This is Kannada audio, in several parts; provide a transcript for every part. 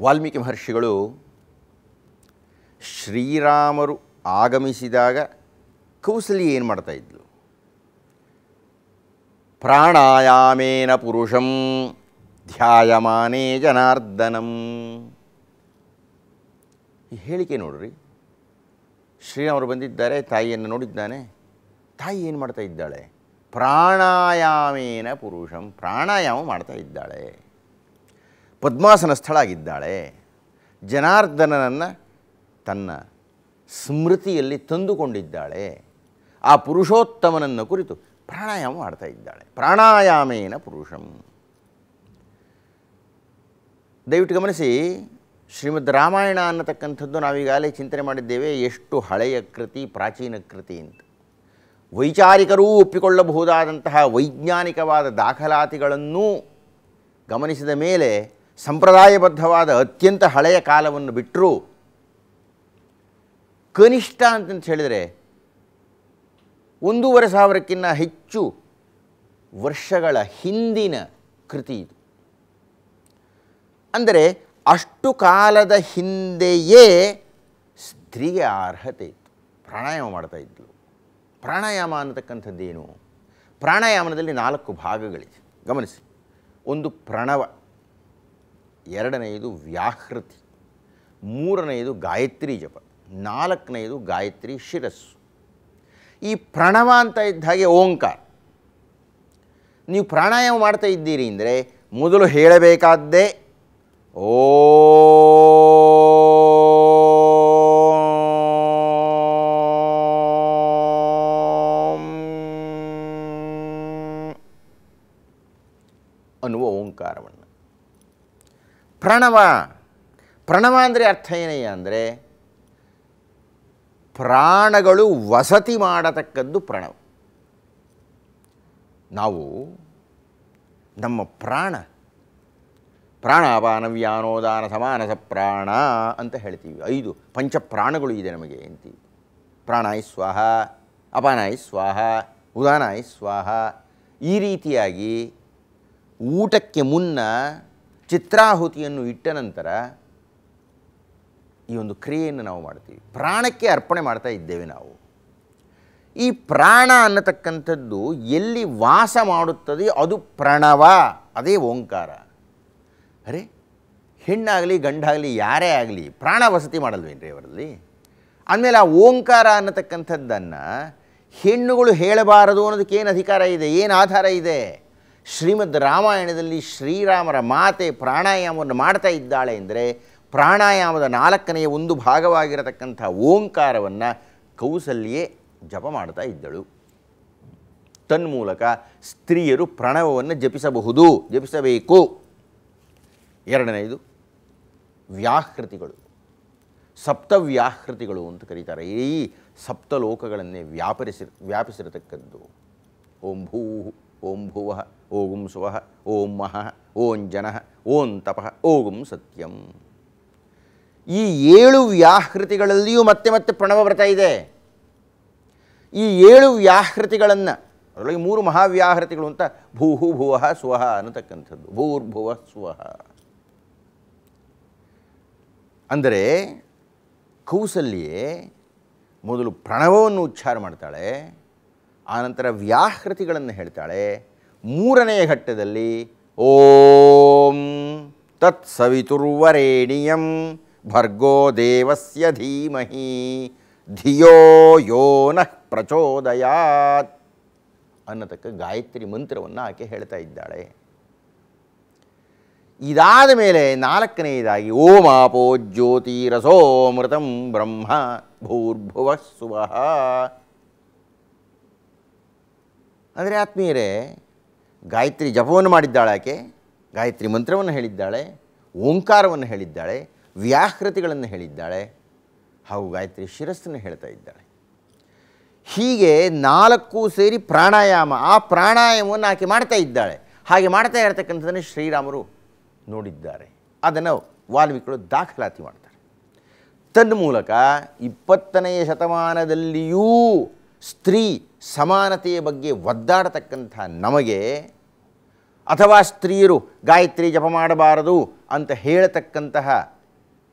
ವಾಲ್ಮೀಕಿ ಮಹರ್ಷಿಗಳು ಶ್ರೀರಾಮರು ಆಗಮಿಸಿದಾಗ ಕೌಸಲಿ ಏನು ಮಾಡ್ತಾ ಇದ್ಲು ಪ್ರಾಣಾಯಾಮೇನ ಪುರುಷಂ ಧ್ಯಾಯಮಾನೇ ಜನಾರ್ದನಂ ಈ ಹೇಳಿಕೆ ನೋಡ್ರಿ ಶ್ರೀರಾಮರು ಬಂದಿದ್ದಾರೆ ತಾಯಿಯನ್ನು ನೋಡಿದ್ದಾನೆ ತಾಯಿ ಏನು ಮಾಡ್ತಾ ಇದ್ದಾಳೆ ಪ್ರಾಣಾಯಾಮೇನ ಪುರುಷಂ ಪ್ರಾಣಾಯಾಮ ಮಾಡ್ತಾ ಇದ್ದಾಳೆ ಪದ್ಮಾಸನ ಸ್ಥಳಾಗಿದ್ದಾಳೆ ಜನಾರ್ದನನನ್ನು ತನ್ನ ಸ್ಮೃತಿಯಲ್ಲಿ ತಂದುಕೊಂಡಿದ್ದಾಳೆ ಆ ಪುರುಷೋತ್ತಮನನ್ನು ಕುರಿತು ಪ್ರಾಣಾಯಾಮ ಮಾಡ್ತಾ ಇದ್ದಾಳೆ ಪ್ರಾಣಾಯಾಮೇನ ಪುರುಷಂ ದಯವಿಟ್ಟು ಗಮನಿಸಿ ಶ್ರೀಮದ್ ರಾಮಾಯಣ ಅನ್ನತಕ್ಕಂಥದ್ದು ನಾವೀಗಾಗಲೇ ಚಿಂತನೆ ಮಾಡಿದ್ದೇವೆ ಎಷ್ಟು ಹಳೆಯ ಕೃತಿ ಪ್ರಾಚೀನ ಕೃತಿ ಅಂತ ವೈಚಾರಿಕರೂ ಒಪ್ಪಿಕೊಳ್ಳಬಹುದಾದಂತಹ ವೈಜ್ಞಾನಿಕವಾದ ದಾಖಲಾತಿಗಳನ್ನೂ ಗಮನಿಸಿದ ಮೇಲೆ ಸಂಪ್ರದಾಯಬದ್ಧವಾದ ಅತ್ಯಂತ ಹಳೆಯ ಕಾಲವನ್ನು ಬಿಟ್ಟರೂ ಕನಿಷ್ಠ ಅಂತಂತ ಹೇಳಿದರೆ ಒಂದೂವರೆ ಸಾವಿರಕ್ಕಿಂತ ಹೆಚ್ಚು ವರ್ಷಗಳ ಹಿಂದಿನ ಕೃತಿ ಇದು ಅಂದರೆ ಅಷ್ಟು ಕಾಲದ ಹಿಂದೆಯೇ ಸ್ತ್ರೀಗೆ ಆ ಅರ್ಹತೆ ಇತ್ತು ಪ್ರಾಣಾಯಾಮ ಮಾಡ್ತಾ ಇದ್ಲು ಪ್ರಾಣಾಯಾಮ ಅನ್ನತಕ್ಕಂಥದ್ದೇನು ಪ್ರಾಣಾಯಾಮದಲ್ಲಿ ನಾಲ್ಕು ಭಾಗಗಳಿದೆ ಗಮನಿಸಿ ಒಂದು ಪ್ರಣವ ಎರಡನೆಯದು ವ್ಯಾಹೃತಿ ಮೂರನೆಯದು ಗಾಯತ್ರಿ ಜಪ ನಾಲ್ಕನೆಯದು ಗಾಯತ್ರಿ ಶಿರಸ್ಸು ಈ ಪ್ರಣವ ಅಂತ ಇದ್ದ ಹಾಗೆ ಓಂಕಾರ ನೀವು ಪ್ರಾಣಾಯಾಮ ಮಾಡ್ತಾ ಇದ್ದೀರಿ ಅಂದರೆ ಮೊದಲು ಹೇಳಬೇಕಾದ್ದೇ ಓಂ ಅನ್ನುವ ಓಂಕಾರವನ್ನು ಪ್ರಣವ ಪ್ರಣವ ಅಂದರೆ ಅರ್ಥ ಏನಯ್ಯ ಅಂದರೆ ಪ್ರಾಣಗಳು ವಸತಿ ಮಾಡತಕ್ಕದ್ದು ಪ್ರಣವ ನಾವು ನಮ್ಮ ಪ್ರಾಣ ಪ್ರಾಣಾಪಾನ ವ್ಯಾನೋದಾನ ಸಮಾನಸ ಪ್ರಾಣ ಅಂತ ಹೇಳ್ತೀವಿ ಐದು ಪಂಚ ಪ್ರಾಣಗಳು ಇದೆ ನಮಗೆ ಅಂತೀವಿ ಪ್ರಾಣಾಯ ಸ್ವಾಹ ಅಪಾನಾಯ ಸ್ವಾಹ ಉದಾನಾಯ ಸ್ವಾಹ ಈ ರೀತಿಯಾಗಿ ಊಟಕ್ಕೆ ಮುನ್ನ ಚಿತ್ರಾಹುತಿಯನ್ನು ಇಟ್ಟ ನಂತರ ಈ ಒಂದು ಕ್ರಿಯೆಯನ್ನು ನಾವು ಮಾಡ್ತೀವಿ ಪ್ರಾಣಕ್ಕೆ ಅರ್ಪಣೆ ಮಾಡ್ತಾ ಇದ್ದೇವೆ ನಾವು ಈ ಪ್ರಾಣ ಅನ್ನತಕ್ಕಂಥದ್ದು ಎಲ್ಲಿ ವಾಸ ಮಾಡುತ್ತದೆ ಅದು ಪ್ರಣವ ಅದೇ ಓಂಕಾರ ಅರೆ ಹೆಣ್ಣಾಗಲಿ ಗಂಡಾಗಲಿ ಯಾರೇ ಆಗಲಿ ಪ್ರಾಣ ವಸತಿ ಮಾಡಲ್ವೇನ್ರಿ ಅವರಲ್ಲಿ ಅಂದಮೇಲೆ ಆ ಓಂಕಾರ ಅನ್ನತಕ್ಕಂಥದ್ದನ್ನು ಹೆಣ್ಣುಗಳು ಹೇಳಬಾರದು ಅನ್ನೋದಕ್ಕೆ ಏನು ಅಧಿಕಾರ ಇದೆ ಏನು ಆಧಾರ ಇದೆ ಶ್ರೀಮದ್ ರಾಮಾಯಣದಲ್ಲಿ ಶ್ರೀರಾಮರ ಮಾತೆ ಪ್ರಾಣಾಯಾಮವನ್ನು ಮಾಡ್ತಾ ಇದ್ದಾಳೆ ಅಂದರೆ ಪ್ರಾಣಾಯಾಮದ ನಾಲ್ಕನೆಯ ಒಂದು ಭಾಗವಾಗಿರತಕ್ಕಂಥ ಓಂಕಾರವನ್ನು ಕೌಸಲ್ಯೇ ಜಪ ಮಾಡ್ತಾ ಇದ್ದಳು ತನ್ಮೂಲಕ ಸ್ತ್ರೀಯರು ಪ್ರಣವವನ್ನು ಜಪಿಸಬಹುದು ಜಪಿಸಬೇಕು ಎರಡನೆಯದು ವ್ಯಾಹೃತಿಗಳು ಸಪ್ತವ್ಯಾಹೃತಿಗಳು ಅಂತ ಕರೀತಾರೆ ಈ ಸಪ್ತಲೋಕಗಳನ್ನೇ ವ್ಯಾಪರಿಸಿ ವ್ಯಾಪಿಸಿರತಕ್ಕದ್ದು ಓಂ ಭೂ ಓಂ ಭುವ ಓಂ ಸುವಃ ಓಂ ಮಹಃ ಓಂ ಜನಃ ಓಂ ತಪಃ ಓಂ ಸತ್ಯಂ ಈ ಏಳು ವ್ಯಾಹೃತಿಗಳಲ್ಲಿಯೂ ಮತ್ತೆ ಮತ್ತೆ ಪ್ರಣವ ಬರ್ತಾ ಇದೆ ಈ ಏಳು ವ್ಯಾಹೃತಿಗಳನ್ನು ಅದರೊಳಗೆ ಮೂರು ಮಹಾವ್ಯಾಹೃತಿಗಳು ಅಂತ ಭೂಹು ಭುವಃ ಸ್ವಹ ಅನ್ನತಕ್ಕಂಥದ್ದು ಭೂರ್ಭುವ ಸ್ವಹ ಅಂದರೆ ಕೌಸಲ್ಯೆ ಮೊದಲು ಪ್ರಣವವನ್ನು ಉಚ್ಚಾರ ಮಾಡ್ತಾಳೆ ಆನಂತರ ವ್ಯಾಹೃತಿಗಳನ್ನು ಹೇಳ್ತಾಳೆ ಮೂರನೆಯ ಘಟ್ಟದಲ್ಲಿ ಓಂ ತತ್ ಸವಿತುರ್ವರೇಣಿಯಂ ಭರ್ಗೋ ದೇವಸ್ಯ ಧೀಮಹಿ ಧಿಯೋ ಯೋ ನಃ ಪ್ರಚೋದಯಾತ್ ಅನ್ನತಕ್ಕ ಗಾಯತ್ರಿ ಮಂತ್ರವನ್ನು ಆಕೆ ಹೇಳ್ತಾ ಇದ್ದಾಳೆ ಇದಾದ ಮೇಲೆ ನಾಲ್ಕನೆಯದಾಗಿ ಓಂ ಆಪೋ ಜ್ಯೋತಿರಸೋಮೃತಂ ಬ್ರಹ್ಮ ಭೂರ್ಭುವ ಸುವಃ ಅಂದರೆ ಆತ್ಮೀಯರೇ ಗಾಯತ್ರಿ ಜಪವನ್ನು ಮಾಡಿದ್ದಾಳೆ ಆಕೆ ಗಾಯತ್ರಿ ಮಂತ್ರವನ್ನು ಹೇಳಿದ್ದಾಳೆ ಓಂಕಾರವನ್ನು ಹೇಳಿದ್ದಾಳೆ ವ್ಯಾಹೃತಿಗಳನ್ನು ಹೇಳಿದ್ದಾಳೆ ಹಾಗೂ ಗಾಯತ್ರಿ ಶಿರಸ್ಸನ್ನು ಹೇಳ್ತಾ ಇದ್ದಾಳೆ ಹೀಗೆ ನಾಲ್ಕು ಸೇರಿ ಪ್ರಾಣಾಯಾಮ ಆ ಪ್ರಾಣಾಯಾಮವನ್ನು ಆಕೆ ಮಾಡ್ತಾ ಇದ್ದಾಳೆ ಹಾಗೆ ಮಾಡ್ತಾ ಇರತಕ್ಕಂಥದ್ದನ್ನು ಶ್ರೀರಾಮರು ನೋಡಿದ್ದಾರೆ ಅದನ್ನು ವಾಲ್ಮೀಕಿಗಳು ದಾಖಲಾತಿ ಮಾಡ್ತಾರೆ ತನ್ಮೂಲಕ ಇಪ್ಪತ್ತನೆಯ ಶತಮಾನದಲ್ಲಿಯೂ ಸ್ತ್ರೀ ಸಮಾನತೆಯ ಬಗ್ಗೆ ಒದ್ದಾಡತಕ್ಕಂಥ ನಮಗೆ ಅಥವಾ ಸ್ತ್ರೀಯರು ಗಾಯತ್ರಿ ಜಪ ಮಾಡಬಾರದು ಅಂತ ಹೇಳತಕ್ಕಂತಹ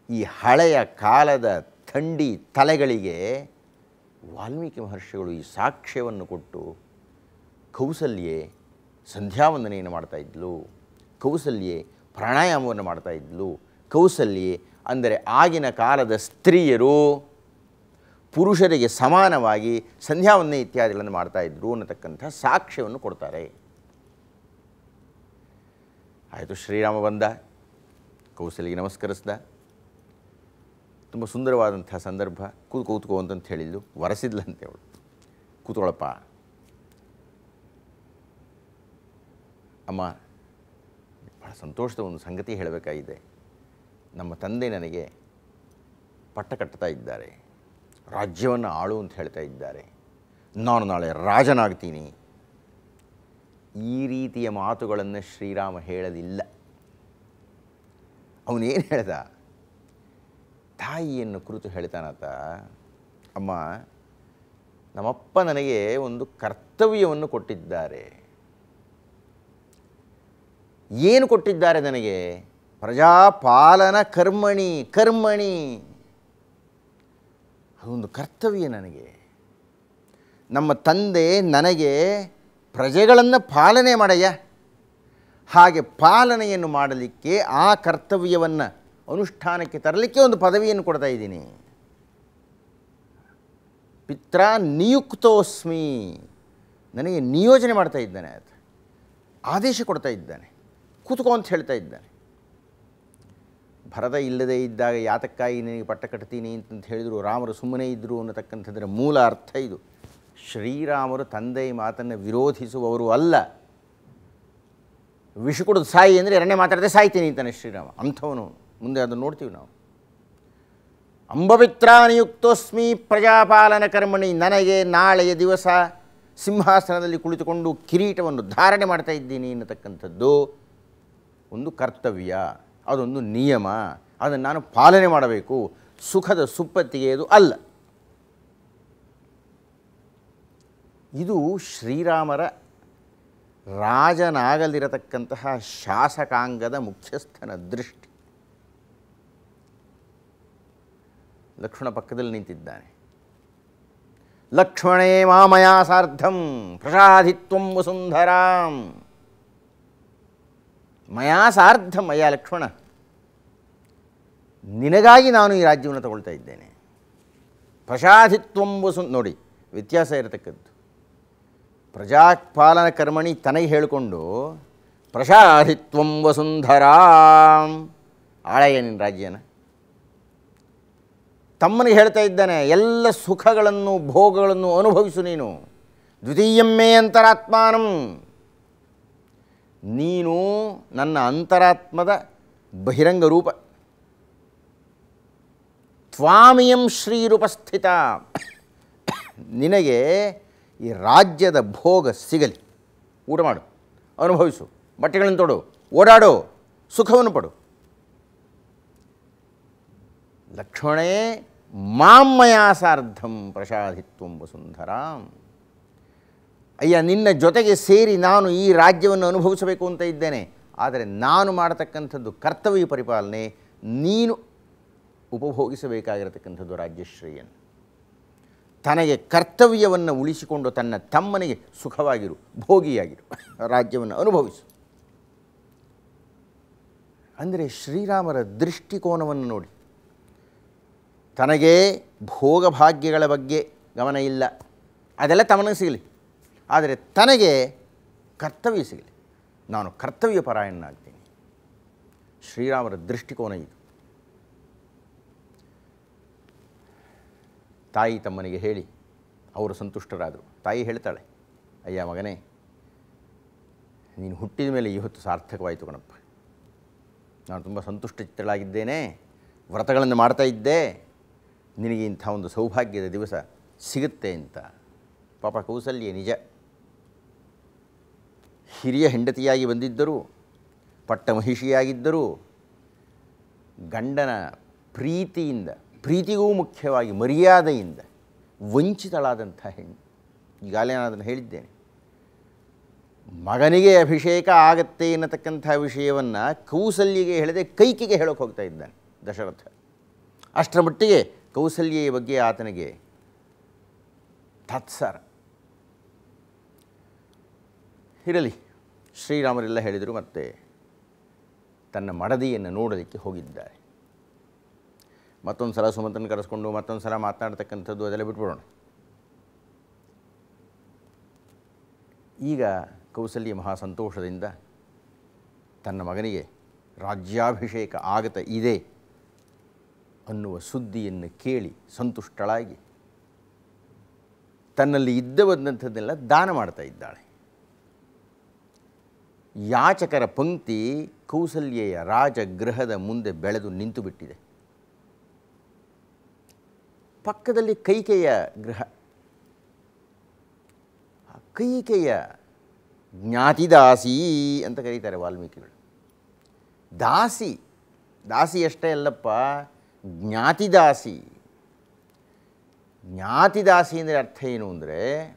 ಈ ಹಳೆಯ ಕಾಲದ ಥಂಡಿ ತಲೆಗಳಿಗೆ ವಾಲ್ಮೀಕಿ ಮಹರ್ಷಿಗಳು ಈ ಸಾಕ್ಷ್ಯವನ್ನು ಕೊಟ್ಟು ಕೌಸಲ್ಯೆ ಸಂಧ್ಯಾವಂದನೆಯನ್ನು ಮಾಡ್ತಾ ಇದ್ಲು ಕೌಸಲ್ಯೆ ಪ್ರಾಣಾಯಾಮವನ್ನು ಮಾಡ್ತಾ ಇದ್ಲು ಕೌಸಲ್ಯೆ ಅಂದರೆ ಆಗಿನ ಕಾಲದ ಸ್ತ್ರೀಯರು ಪುರುಷರಿಗೆ ಸಮಾನವಾಗಿ ಸಂಧ್ಯಾವಂದನೆ ಇತ್ಯಾದಿಗಳನ್ನು ಮಾಡ್ತಾ ಇದ್ರು ಅನ್ನತಕ್ಕಂಥ ಸಾಕ್ಷ್ಯವನ್ನು ಕೊಡ್ತಾರೆ ಆಯಿತು ಶ್ರೀರಾಮ ಬಂದ ಕೌಸಲಿಗೆ ನಮಸ್ಕರಿಸ್ದ ತುಂಬ ಸುಂದರವಾದಂಥ ಸಂದರ್ಭ ಕೂತ್ ಕೂತ್ಕೋ ಅಂತಂತ ಹೇಳಿದ್ಲು ವರಸಿದ್ಲಂತೆ ಅವಳು ಕೂತ್ಕೊಳ್ಳಪ್ಪ ಅಮ್ಮ ಭಾಳ ಸಂತೋಷದ ಒಂದು ಸಂಗತಿ ಹೇಳಬೇಕಾಗಿದೆ ನಮ್ಮ ತಂದೆ ನನಗೆ ಪಟ್ಟ ಕಟ್ತಾ ಇದ್ದಾರೆ ರಾಜ್ಯವನ್ನು ಆಳು ಅಂತ ಹೇಳ್ತಾ ಇದ್ದಾರೆ ನಾನು ನಾಳೆ ರಾಜನಾಗ್ತೀನಿ ಈ ರೀತಿಯ ಮಾತುಗಳನ್ನು ಶ್ರೀರಾಮ ಹೇಳಲಿಲ್ಲ ಅವನೇನು ಹೇಳ್ದ ತಾಯಿಯನ್ನು ಕುರಿತು ಹೇಳ್ತಾನಾತ ಅಮ್ಮ ನಮ್ಮಪ್ಪ ನನಗೆ ಒಂದು ಕರ್ತವ್ಯವನ್ನು ಕೊಟ್ಟಿದ್ದಾರೆ ಏನು ಕೊಟ್ಟಿದ್ದಾರೆ ನನಗೆ ಪ್ರಜಾಪಾಲನ ಕರ್ಮಣಿ ಕರ್ಮಣಿ ಅದೊಂದು ಕರ್ತವ್ಯ ನನಗೆ ನಮ್ಮ ತಂದೆ ನನಗೆ ಪ್ರಜೆಗಳನ್ನು ಪಾಲನೆ ಮಾಡಯ್ಯ ಹಾಗೆ ಪಾಲನೆಯನ್ನು ಮಾಡಲಿಕ್ಕೆ ಆ ಕರ್ತವ್ಯವನ್ನು ಅನುಷ್ಠಾನಕ್ಕೆ ತರಲಿಕ್ಕೆ ಒಂದು ಪದವಿಯನ್ನು ಕೊಡ್ತಾ ಇದ್ದೀನಿ ಪಿತ್ರ ನಿಯುಕ್ತೋಸ್ಮಿ ನನಗೆ ನಿಯೋಜನೆ ಮಾಡ್ತಾ ಇದ್ದಾನೆ ಆತ ಆದೇಶ ಕೊಡ್ತಾ ಇದ್ದಾನೆ ಕೂತ್ಕೋ ಅಂತ ಹೇಳ್ತಾ ಇದ್ದಾನೆ ಭರದ ಇಲ್ಲದೆ ಇದ್ದಾಗ ಯಾತಕ್ಕಾಗಿ ನಿನಗೆ ಪಟ್ಟ ಕಟ್ತೀನಿ ಅಂತಂತ ಹೇಳಿದರು ರಾಮರು ಸುಮ್ಮನೆ ಇದ್ದರು ಅನ್ನತಕ್ಕಂಥದ್ದರ ಮೂಲ ಅರ್ಥ ಇದು ಶ್ರೀರಾಮರು ತಂದೆಯ ಮಾತನ್ನು ವಿರೋಧಿಸುವವರು ಅಲ್ಲ ವಿಷ ಕುಡಿದು ಸಾಯಿ ಅಂದರೆ ಎರಡನೇ ಮಾತಾಡದೆ ಸಾಯ್ತೀನಿ ಅಂತಾನೆ ಶ್ರೀರಾಮ ಅಂಥವನು ಮುಂದೆ ಅದನ್ನು ನೋಡ್ತೀವಿ ನಾವು ಅಂಬವಿತ್ರಾನಿಯುಕ್ತೋಸ್ಮಿ ಪ್ರಜಾಪಾಲನ ಕರ್ಮಣಿ ನನಗೆ ನಾಳೆಯ ದಿವಸ ಸಿಂಹಾಸನದಲ್ಲಿ ಕುಳಿತುಕೊಂಡು ಕಿರೀಟವನ್ನು ಧಾರಣೆ ಮಾಡ್ತಾ ಇದ್ದೀನಿ ಅನ್ನತಕ್ಕಂಥದ್ದು ಒಂದು ಕರ್ತವ್ಯ ಅದೊಂದು ನಿಯಮ ಅದನ್ನು ನಾನು ಪಾಲನೆ ಮಾಡಬೇಕು ಸುಖದ ಸುಪ್ಪತ್ತಿಗೆ ಅದು ಅಲ್ಲ ಇದು ಶ್ರೀರಾಮರ ರಾಜನಾಗಲಿರತಕ್ಕಂತಹ ಶಾಸಕಾಂಗದ ಮುಖ್ಯಸ್ಥನ ದೃಷ್ಟಿ ಲಕ್ಷ್ಮಣ ಪಕ್ಕದಲ್ಲಿ ನಿಂತಿದ್ದಾನೆ ಲಕ್ಷ್ಮಣೇ ಮಾಮಯಾ ಸಾರ್ಧಂ ಪ್ರಸಾದಿತ್ವಂ ವಸುಂಧರಾಂ ಮಯಾ ಸಾರ್ಧಂ ಅಯ್ಯ ಲಕ್ಷ್ಮಣ ನಿನಗಾಗಿ ನಾನು ಈ ರಾಜ್ಯವನ್ನು ತಗೊಳ್ತಾ ಇದ್ದೇನೆ ಪ್ರಸಾದಿತ್ವಂ ವಸು ನೋಡಿ ವ್ಯತ್ಯಾಸ ಇರತಕ್ಕದ್ದು ಪ್ರಜಾಪಾಲನ ಕರ್ಮಣಿ ತನಗೆ ಹೇಳಿಕೊಂಡು ಪ್ರಸಾದಿತ್ವಂ ವಸುಂಧರಾಂ ಆಳಯ್ಯ ನಿನ್ನ ರಾಜ್ಯನ ತಮ್ಮನಿಗೆ ಹೇಳ್ತಾ ಇದ್ದಾನೆ ಎಲ್ಲ ಸುಖಗಳನ್ನು ಭೋಗಗಳನ್ನು ಅನುಭವಿಸು ನೀನು ದ್ವಿತೀಯಮ್ಮೇ ಅಂತರಾತ್ಮಾನಂ ನೀನು ನನ್ನ ಅಂತರಾತ್ಮದ ಬಹಿರಂಗ ರೂಪ ತ್ವಾಮಿಯಂ ಶ್ರೀರೂಪಸ್ಥಿತ ನಿನಗೆ ಈ ರಾಜ್ಯದ ಭೋಗ ಸಿಗಲಿ ಊಟ ಮಾಡು ಅನುಭವಿಸು ಬಟ್ಟೆಗಳನ್ನು ತೊಡು ಓಡಾಡು ಸುಖವನ್ನು ಪಡು ಲಕ್ಷ್ಮಣೇ ಮಾಮ್ಮಯಾ ಸಾರ್ಧಂ ಪ್ರಸಾದಿತ್ವಂ ವಸುಂಧರಾಂ ಅಯ್ಯ ನಿನ್ನ ಜೊತೆಗೆ ಸೇರಿ ನಾನು ಈ ರಾಜ್ಯವನ್ನು ಅನುಭವಿಸಬೇಕು ಅಂತ ಇದ್ದೇನೆ ಆದರೆ ನಾನು ಮಾಡತಕ್ಕಂಥದ್ದು ಕರ್ತವ್ಯ ಪರಿಪಾಲನೆ ನೀನು ಉಪಭೋಗಿಸಬೇಕಾಗಿರತಕ್ಕಂಥದ್ದು ರಾಜ್ಯಶ್ರೀಯನ್ನು ತನಗೆ ಕರ್ತವ್ಯವನ್ನು ಉಳಿಸಿಕೊಂಡು ತನ್ನ ತಮ್ಮನಿಗೆ ಸುಖವಾಗಿರು ಭೋಗಿಯಾಗಿರು ರಾಜ್ಯವನ್ನು ಅನುಭವಿಸು ಅಂದರೆ ಶ್ರೀರಾಮರ ದೃಷ್ಟಿಕೋನವನ್ನು ನೋಡಿ ತನಗೆ ಭೋಗಭಾಗ್ಯಗಳ ಬಗ್ಗೆ ಗಮನ ಇಲ್ಲ ಅದೆಲ್ಲ ತಮ್ಮನಿಗೆ ಸಿಗಲಿ ಆದರೆ ತನಗೆ ಕರ್ತವ್ಯ ಸಿಗಲಿ ನಾನು ಕರ್ತವ್ಯ ಪರಾಯಣನಾಗ್ತೀನಿ ಶ್ರೀರಾಮರ ದೃಷ್ಟಿಕೋನ ಇದು ತಾಯಿ ತಮ್ಮನಿಗೆ ಹೇಳಿ ಅವರು ಸಂತುಷ್ಟರಾದರು ತಾಯಿ ಹೇಳ್ತಾಳೆ ಅಯ್ಯ ಮಗನೇ ನೀನು ಹುಟ್ಟಿದ ಮೇಲೆ ಇವತ್ತು ಸಾರ್ಥಕವಾಯಿತು ಕಣಪ್ಪ ನಾನು ತುಂಬ ಸಂತುಷ್ಟ ಚಿತ್ತಳಾಗಿದ್ದೇನೆ ವ್ರತಗಳನ್ನು ಮಾಡ್ತಾ ಇದ್ದೆ ನಿನಗೆ ಇಂಥ ಒಂದು ಸೌಭಾಗ್ಯದ ದಿವಸ ಸಿಗುತ್ತೆ ಅಂತ ಪಾಪ ಕೌಸಲ್ಯ ನಿಜ ಹಿರಿಯ ಹೆಂಡತಿಯಾಗಿ ಬಂದಿದ್ದರೂ ಪಟ್ಟ ಮಹಿಷಿಯಾಗಿದ್ದರೂ ಗಂಡನ ಪ್ರೀತಿಯಿಂದ ಪ್ರೀತಿಗೂ ಮುಖ್ಯವಾಗಿ ಮರ್ಯಾದೆಯಿಂದ ವಂಚಿತಳಾದಂಥ ಹೆಣ್ಣು ಈಗಾಗಲೇ ನಾನು ಅದನ್ನು ಹೇಳಿದ್ದೇನೆ ಮಗನಿಗೆ ಅಭಿಷೇಕ ಆಗತ್ತೆ ಎನ್ನತಕ್ಕಂಥ ವಿಷಯವನ್ನು ಕೌಸಲ್ಯಗೆ ಹೇಳದೆ ಕೈಕಿಗೆ ಹೇಳೋಕೆ ಹೋಗ್ತಾ ಇದ್ದಾನೆ ದಶರಥ ಅಷ್ಟರ ಮಟ್ಟಿಗೆ ಕೌಸಲ್ಯೆಯ ಬಗ್ಗೆ ಆತನಿಗೆ ತತ್ಸರ ಇರಲಿ ಶ್ರೀರಾಮರೆಲ್ಲ ಹೇಳಿದರು ಮತ್ತೆ ತನ್ನ ಮಡದಿಯನ್ನು ನೋಡಲಿಕ್ಕೆ ಹೋಗಿದ್ದಾರೆ ಮತ್ತೊಂದು ಸಲ ಸುಮಂತನ ಕರೆಸ್ಕೊಂಡು ಮತ್ತೊಂದು ಸಲ ಮಾತನಾಡ್ತಕ್ಕಂಥದ್ದು ಅದೆಲ್ಲ ಬಿಟ್ಬಿಡೋಣ ಈಗ ಕೌಸಲ್ಯ ಮಹಾ ಸಂತೋಷದಿಂದ ತನ್ನ ಮಗನಿಗೆ ರಾಜ್ಯಾಭಿಷೇಕ ಆಗತ ಇದೆ ಅನ್ನುವ ಸುದ್ದಿಯನ್ನು ಕೇಳಿ ಸಂತುಷ್ಟಳಾಗಿ ತನ್ನಲ್ಲಿ ಇದ್ದ ಬಂದಂಥದ್ದನ್ನೆಲ್ಲ ದಾನ ಮಾಡ್ತಾ ಇದ್ದಾಳೆ ಯಾಚಕರ ಪಂಕ್ತಿ ಕೌಸಲ್ಯೆಯ ರಾಜಗೃಹದ ಮುಂದೆ ಬೆಳೆದು ನಿಂತು ಬಿಟ್ಟಿದೆ ಪಕ್ಕದಲ್ಲಿ ಕೈಕೆಯ ಗೃಹ ಆ ಕೈಕೆಯ ಜ್ಞಾತಿದಾಸಿ ಅಂತ ಕರೀತಾರೆ ವಾಲ್ಮೀಕಿಗಳು ದಾಸಿ ದಾಸಿ ಅಷ್ಟೇ ಅಲ್ಲಪ್ಪ ಜ್ಞಾತಿದಾಸಿ ಜ್ಞಾತಿದಾಸಿ ಅಂದರೆ ಅರ್ಥ ಏನು ಅಂದರೆ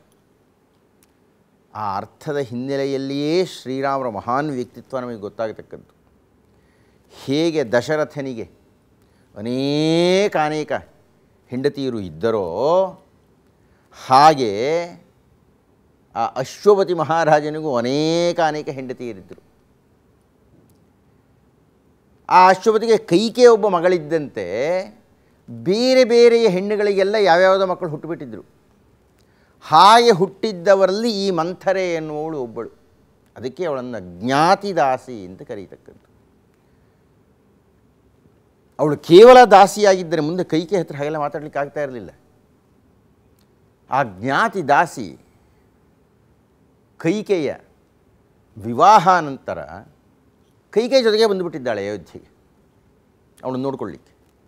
ಆ ಅರ್ಥದ ಹಿನ್ನೆಲೆಯಲ್ಲಿಯೇ ಶ್ರೀರಾಮರ ಮಹಾನ್ ವ್ಯಕ್ತಿತ್ವ ನಮಗೆ ಗೊತ್ತಾಗತಕ್ಕದ್ದು ಹೇಗೆ ದಶರಥನಿಗೆ ಅನೇಕ ಅನೇಕ ಹೆಂಡತಿಯರು ಇದ್ದರೋ ಹಾಗೆ ಆ ಅಶ್ವಪತಿ ಮಹಾರಾಜನಿಗೂ ಅನೇಕ ಅನೇಕ ಹೆಂಡತಿಯರಿದ್ದರು ಆ ಅಶ್ವಪತಿಗೆ ಕೈಕೆ ಒಬ್ಬ ಮಗಳಿದ್ದಂತೆ ಬೇರೆ ಬೇರೆಯ ಹೆಣ್ಣುಗಳಿಗೆಲ್ಲ ಯಾವ್ಯಾವುದೋ ಮಕ್ಕಳು ಹುಟ್ಟುಬಿಟ್ಟಿದ್ದರು ಹಾಗೆ ಹುಟ್ಟಿದ್ದವರಲ್ಲಿ ಈ ಮಂಥರೆ ಎನ್ನುವಳು ಒಬ್ಬಳು ಅದಕ್ಕೆ ಅವಳನ್ನು ಜ್ಞಾತಿದಾಸಿ ಅಂತ ಕರೀತಕ್ಕದ್ದು ಅವಳು ಕೇವಲ ದಾಸಿಯಾಗಿದ್ದರೆ ಮುಂದೆ ಕೈಕೆ ಹತ್ರ ಹಾಗೆಲ್ಲ ಮಾತಾಡಲಿಕ್ಕೆ ಆಗ್ತಾ ಇರಲಿಲ್ಲ ಆ ಜ್ಞಾತಿ ದಾಸಿ ಕೈಕೆಯ ವಿವಾಹ ನಂತರ ಕೈಕೆ ಜೊತೆಗೆ ಬಂದುಬಿಟ್ಟಿದ್ದಾಳೆ ಅಯೋಧ್ಯೆಗೆ ಅವಳನ್ನು ನೋಡ್ಕೊಳ್ಳಿಕ್ಕೆ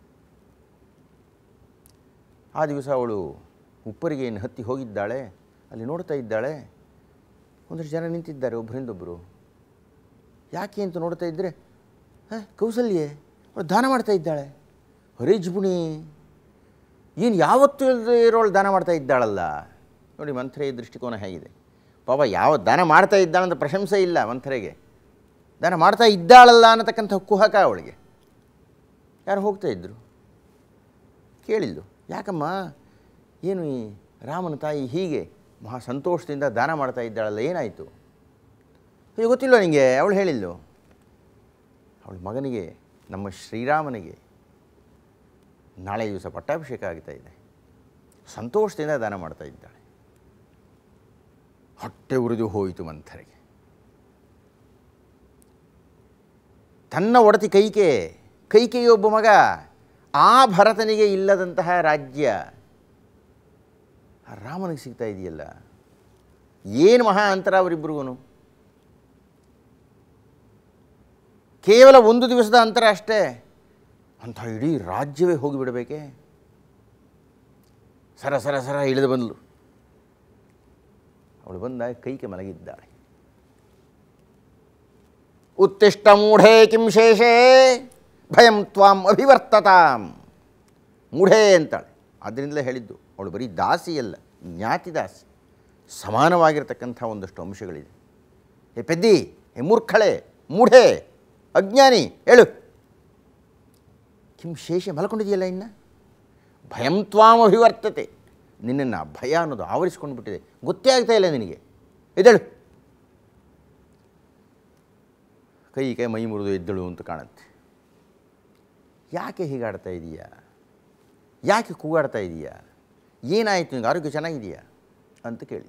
ಆ ದಿವಸ ಅವಳು ಉಪ್ಪರಿಗೆಯನ್ನು ಹತ್ತಿ ಹೋಗಿದ್ದಾಳೆ ಅಲ್ಲಿ ನೋಡ್ತಾ ಇದ್ದಾಳೆ ಒಂದಷ್ಟು ಜನ ನಿಂತಿದ್ದಾರೆ ಒಬ್ಬರಿಂದೊಬ್ಬರು ಯಾಕೆ ಅಂತ ನೋಡ್ತಾ ಇದ್ದರೆ ಹಾಂ ಕೌಸಲ್ಯೆ ಅವಳು ದಾನ ಮಾಡ್ತಾ ಇದ್ದಾಳೆ ಹರೇ ಜಿಬುಣಿ ಏನು ಯಾವತ್ತೂ ಇಲ್ಲದೆ ಇರೋಳು ದಾನ ಮಾಡ್ತಾ ಇದ್ದಾಳಲ್ಲ ನೋಡಿ ಮಂಥರೆಯ ದೃಷ್ಟಿಕೋನ ಹೇಗಿದೆ ಪಾಪ ಯಾವ ದಾನ ಮಾಡ್ತಾ ಇದ್ದಾಳಂತ ಪ್ರಶಂಸೆ ಇಲ್ಲ ಮಂಥರೆಗೆ ದಾನ ಮಾಡ್ತಾ ಇದ್ದಾಳಲ್ಲ ಅನ್ನತಕ್ಕಂಥ ಕುಹಕ ಅವಳಿಗೆ ಯಾರು ಹೋಗ್ತಾ ಇದ್ದರು ಕೇಳಿದ್ದು ಯಾಕಮ್ಮ ಏನು ಈ ರಾಮನ ತಾಯಿ ಹೀಗೆ ಮಹಾ ಸಂತೋಷದಿಂದ ದಾನ ಮಾಡ್ತಾ ಇದ್ದಾಳಲ್ಲ ಏನಾಯಿತು ಅಯ್ಯೋ ಗೊತ್ತಿಲ್ಲ ನಿಮಗೆ ಅವಳು ಹೇಳಿದ್ದು ಅವಳ ಮಗನಿಗೆ ನಮ್ಮ ಶ್ರೀರಾಮನಿಗೆ ನಾಳೆ ದಿವಸ ಪಟ್ಟಾಭಿಷೇಕ ಆಗ್ತಾ ಇದೆ ಸಂತೋಷದಿಂದ ದಾನ ಮಾಡ್ತಾ ಇದ್ದಾಳೆ ಹೊಟ್ಟೆ ಉರಿದು ಹೋಯಿತು ಮಂಥರಿಗೆ ತನ್ನ ಒಡತಿ ಕೈಕೆ ಕೈಕೆಗೆ ಒಬ್ಬ ಮಗ ಆ ಭರತನಿಗೆ ಇಲ್ಲದಂತಹ ರಾಜ್ಯ ಆ ರಾಮನಿಗೆ ಸಿಗ್ತಾ ಇದೆಯಲ್ಲ ಏನು ಮಹಾ ಅಂತರ ಅವರಿಬ್ಬರಿಗೂ ಕೇವಲ ಒಂದು ದಿವಸದ ಅಂತರ ಅಷ್ಟೇ ಅಂಥ ಇಡೀ ರಾಜ್ಯವೇ ಹೋಗಿಬಿಡಬೇಕೆ ಸರ ಸರ ಸರ ಇಳಿದು ಬಂದಳು ಅವಳು ಬಂದಾಗ ಕೈಗೆ ಮಲಗಿದ್ದಾಳೆ ಉತ್ತಿಷ್ಟ ಮೂಢೇ ಕಿಂ ಶೇಷೇ ಭಯಂ ತ್ವಾಂ ಅಭಿವರ್ತತಾಂ ಮೂಢೇ ಅಂತಾಳೆ ಅದರಿಂದಲೇ ಹೇಳಿದ್ದು ಅವಳು ಬರೀ ದಾಸಿ ಅಲ್ಲ ಜ್ಞಾತಿ ದಾಸಿ ಸಮಾನವಾಗಿರ್ತಕ್ಕಂಥ ಒಂದಷ್ಟು ಅಂಶಗಳಿದೆ ಏ ಪೆದ್ದಿ ಏ ಮೂರ್ಖಳೆ ಮೂಢೆ ಅಜ್ಞಾನಿ ಹೇಳು ಕಿಂ ಶೇಷ ಮಲ್ಕೊಂಡಿದೆಯಲ್ಲ ಇನ್ನು ಭಯಂ ತ್ವಾಂ ಅಭಿವರ್ತತೆ ನಿನ್ನನ್ನು ಭಯ ಅನ್ನೋದು ಆವರಿಸ್ಕೊಂಡು ಬಿಟ್ಟಿದೆ ಗೊತ್ತೇ ಆಗ್ತಾ ಇಲ್ಲ ನಿನಗೆ ಎದ್ದೇಳು ಕೈ ಕೈ ಮೈ ಮುರಿದು ಎದ್ದಳು ಅಂತ ಕಾಣುತ್ತೆ ಯಾಕೆ ಹೀಗಾಡ್ತಾ ಇದೀಯಾ ಯಾಕೆ ಕೂಗಾಡ್ತಾ ಇದೀಯಾ ಏನಾಯಿತು ನಿಂಗೆ ಆರೋಗ್ಯ ಚೆನ್ನಾಗಿದೆಯಾ ಅಂತ ಕೇಳಿದೆ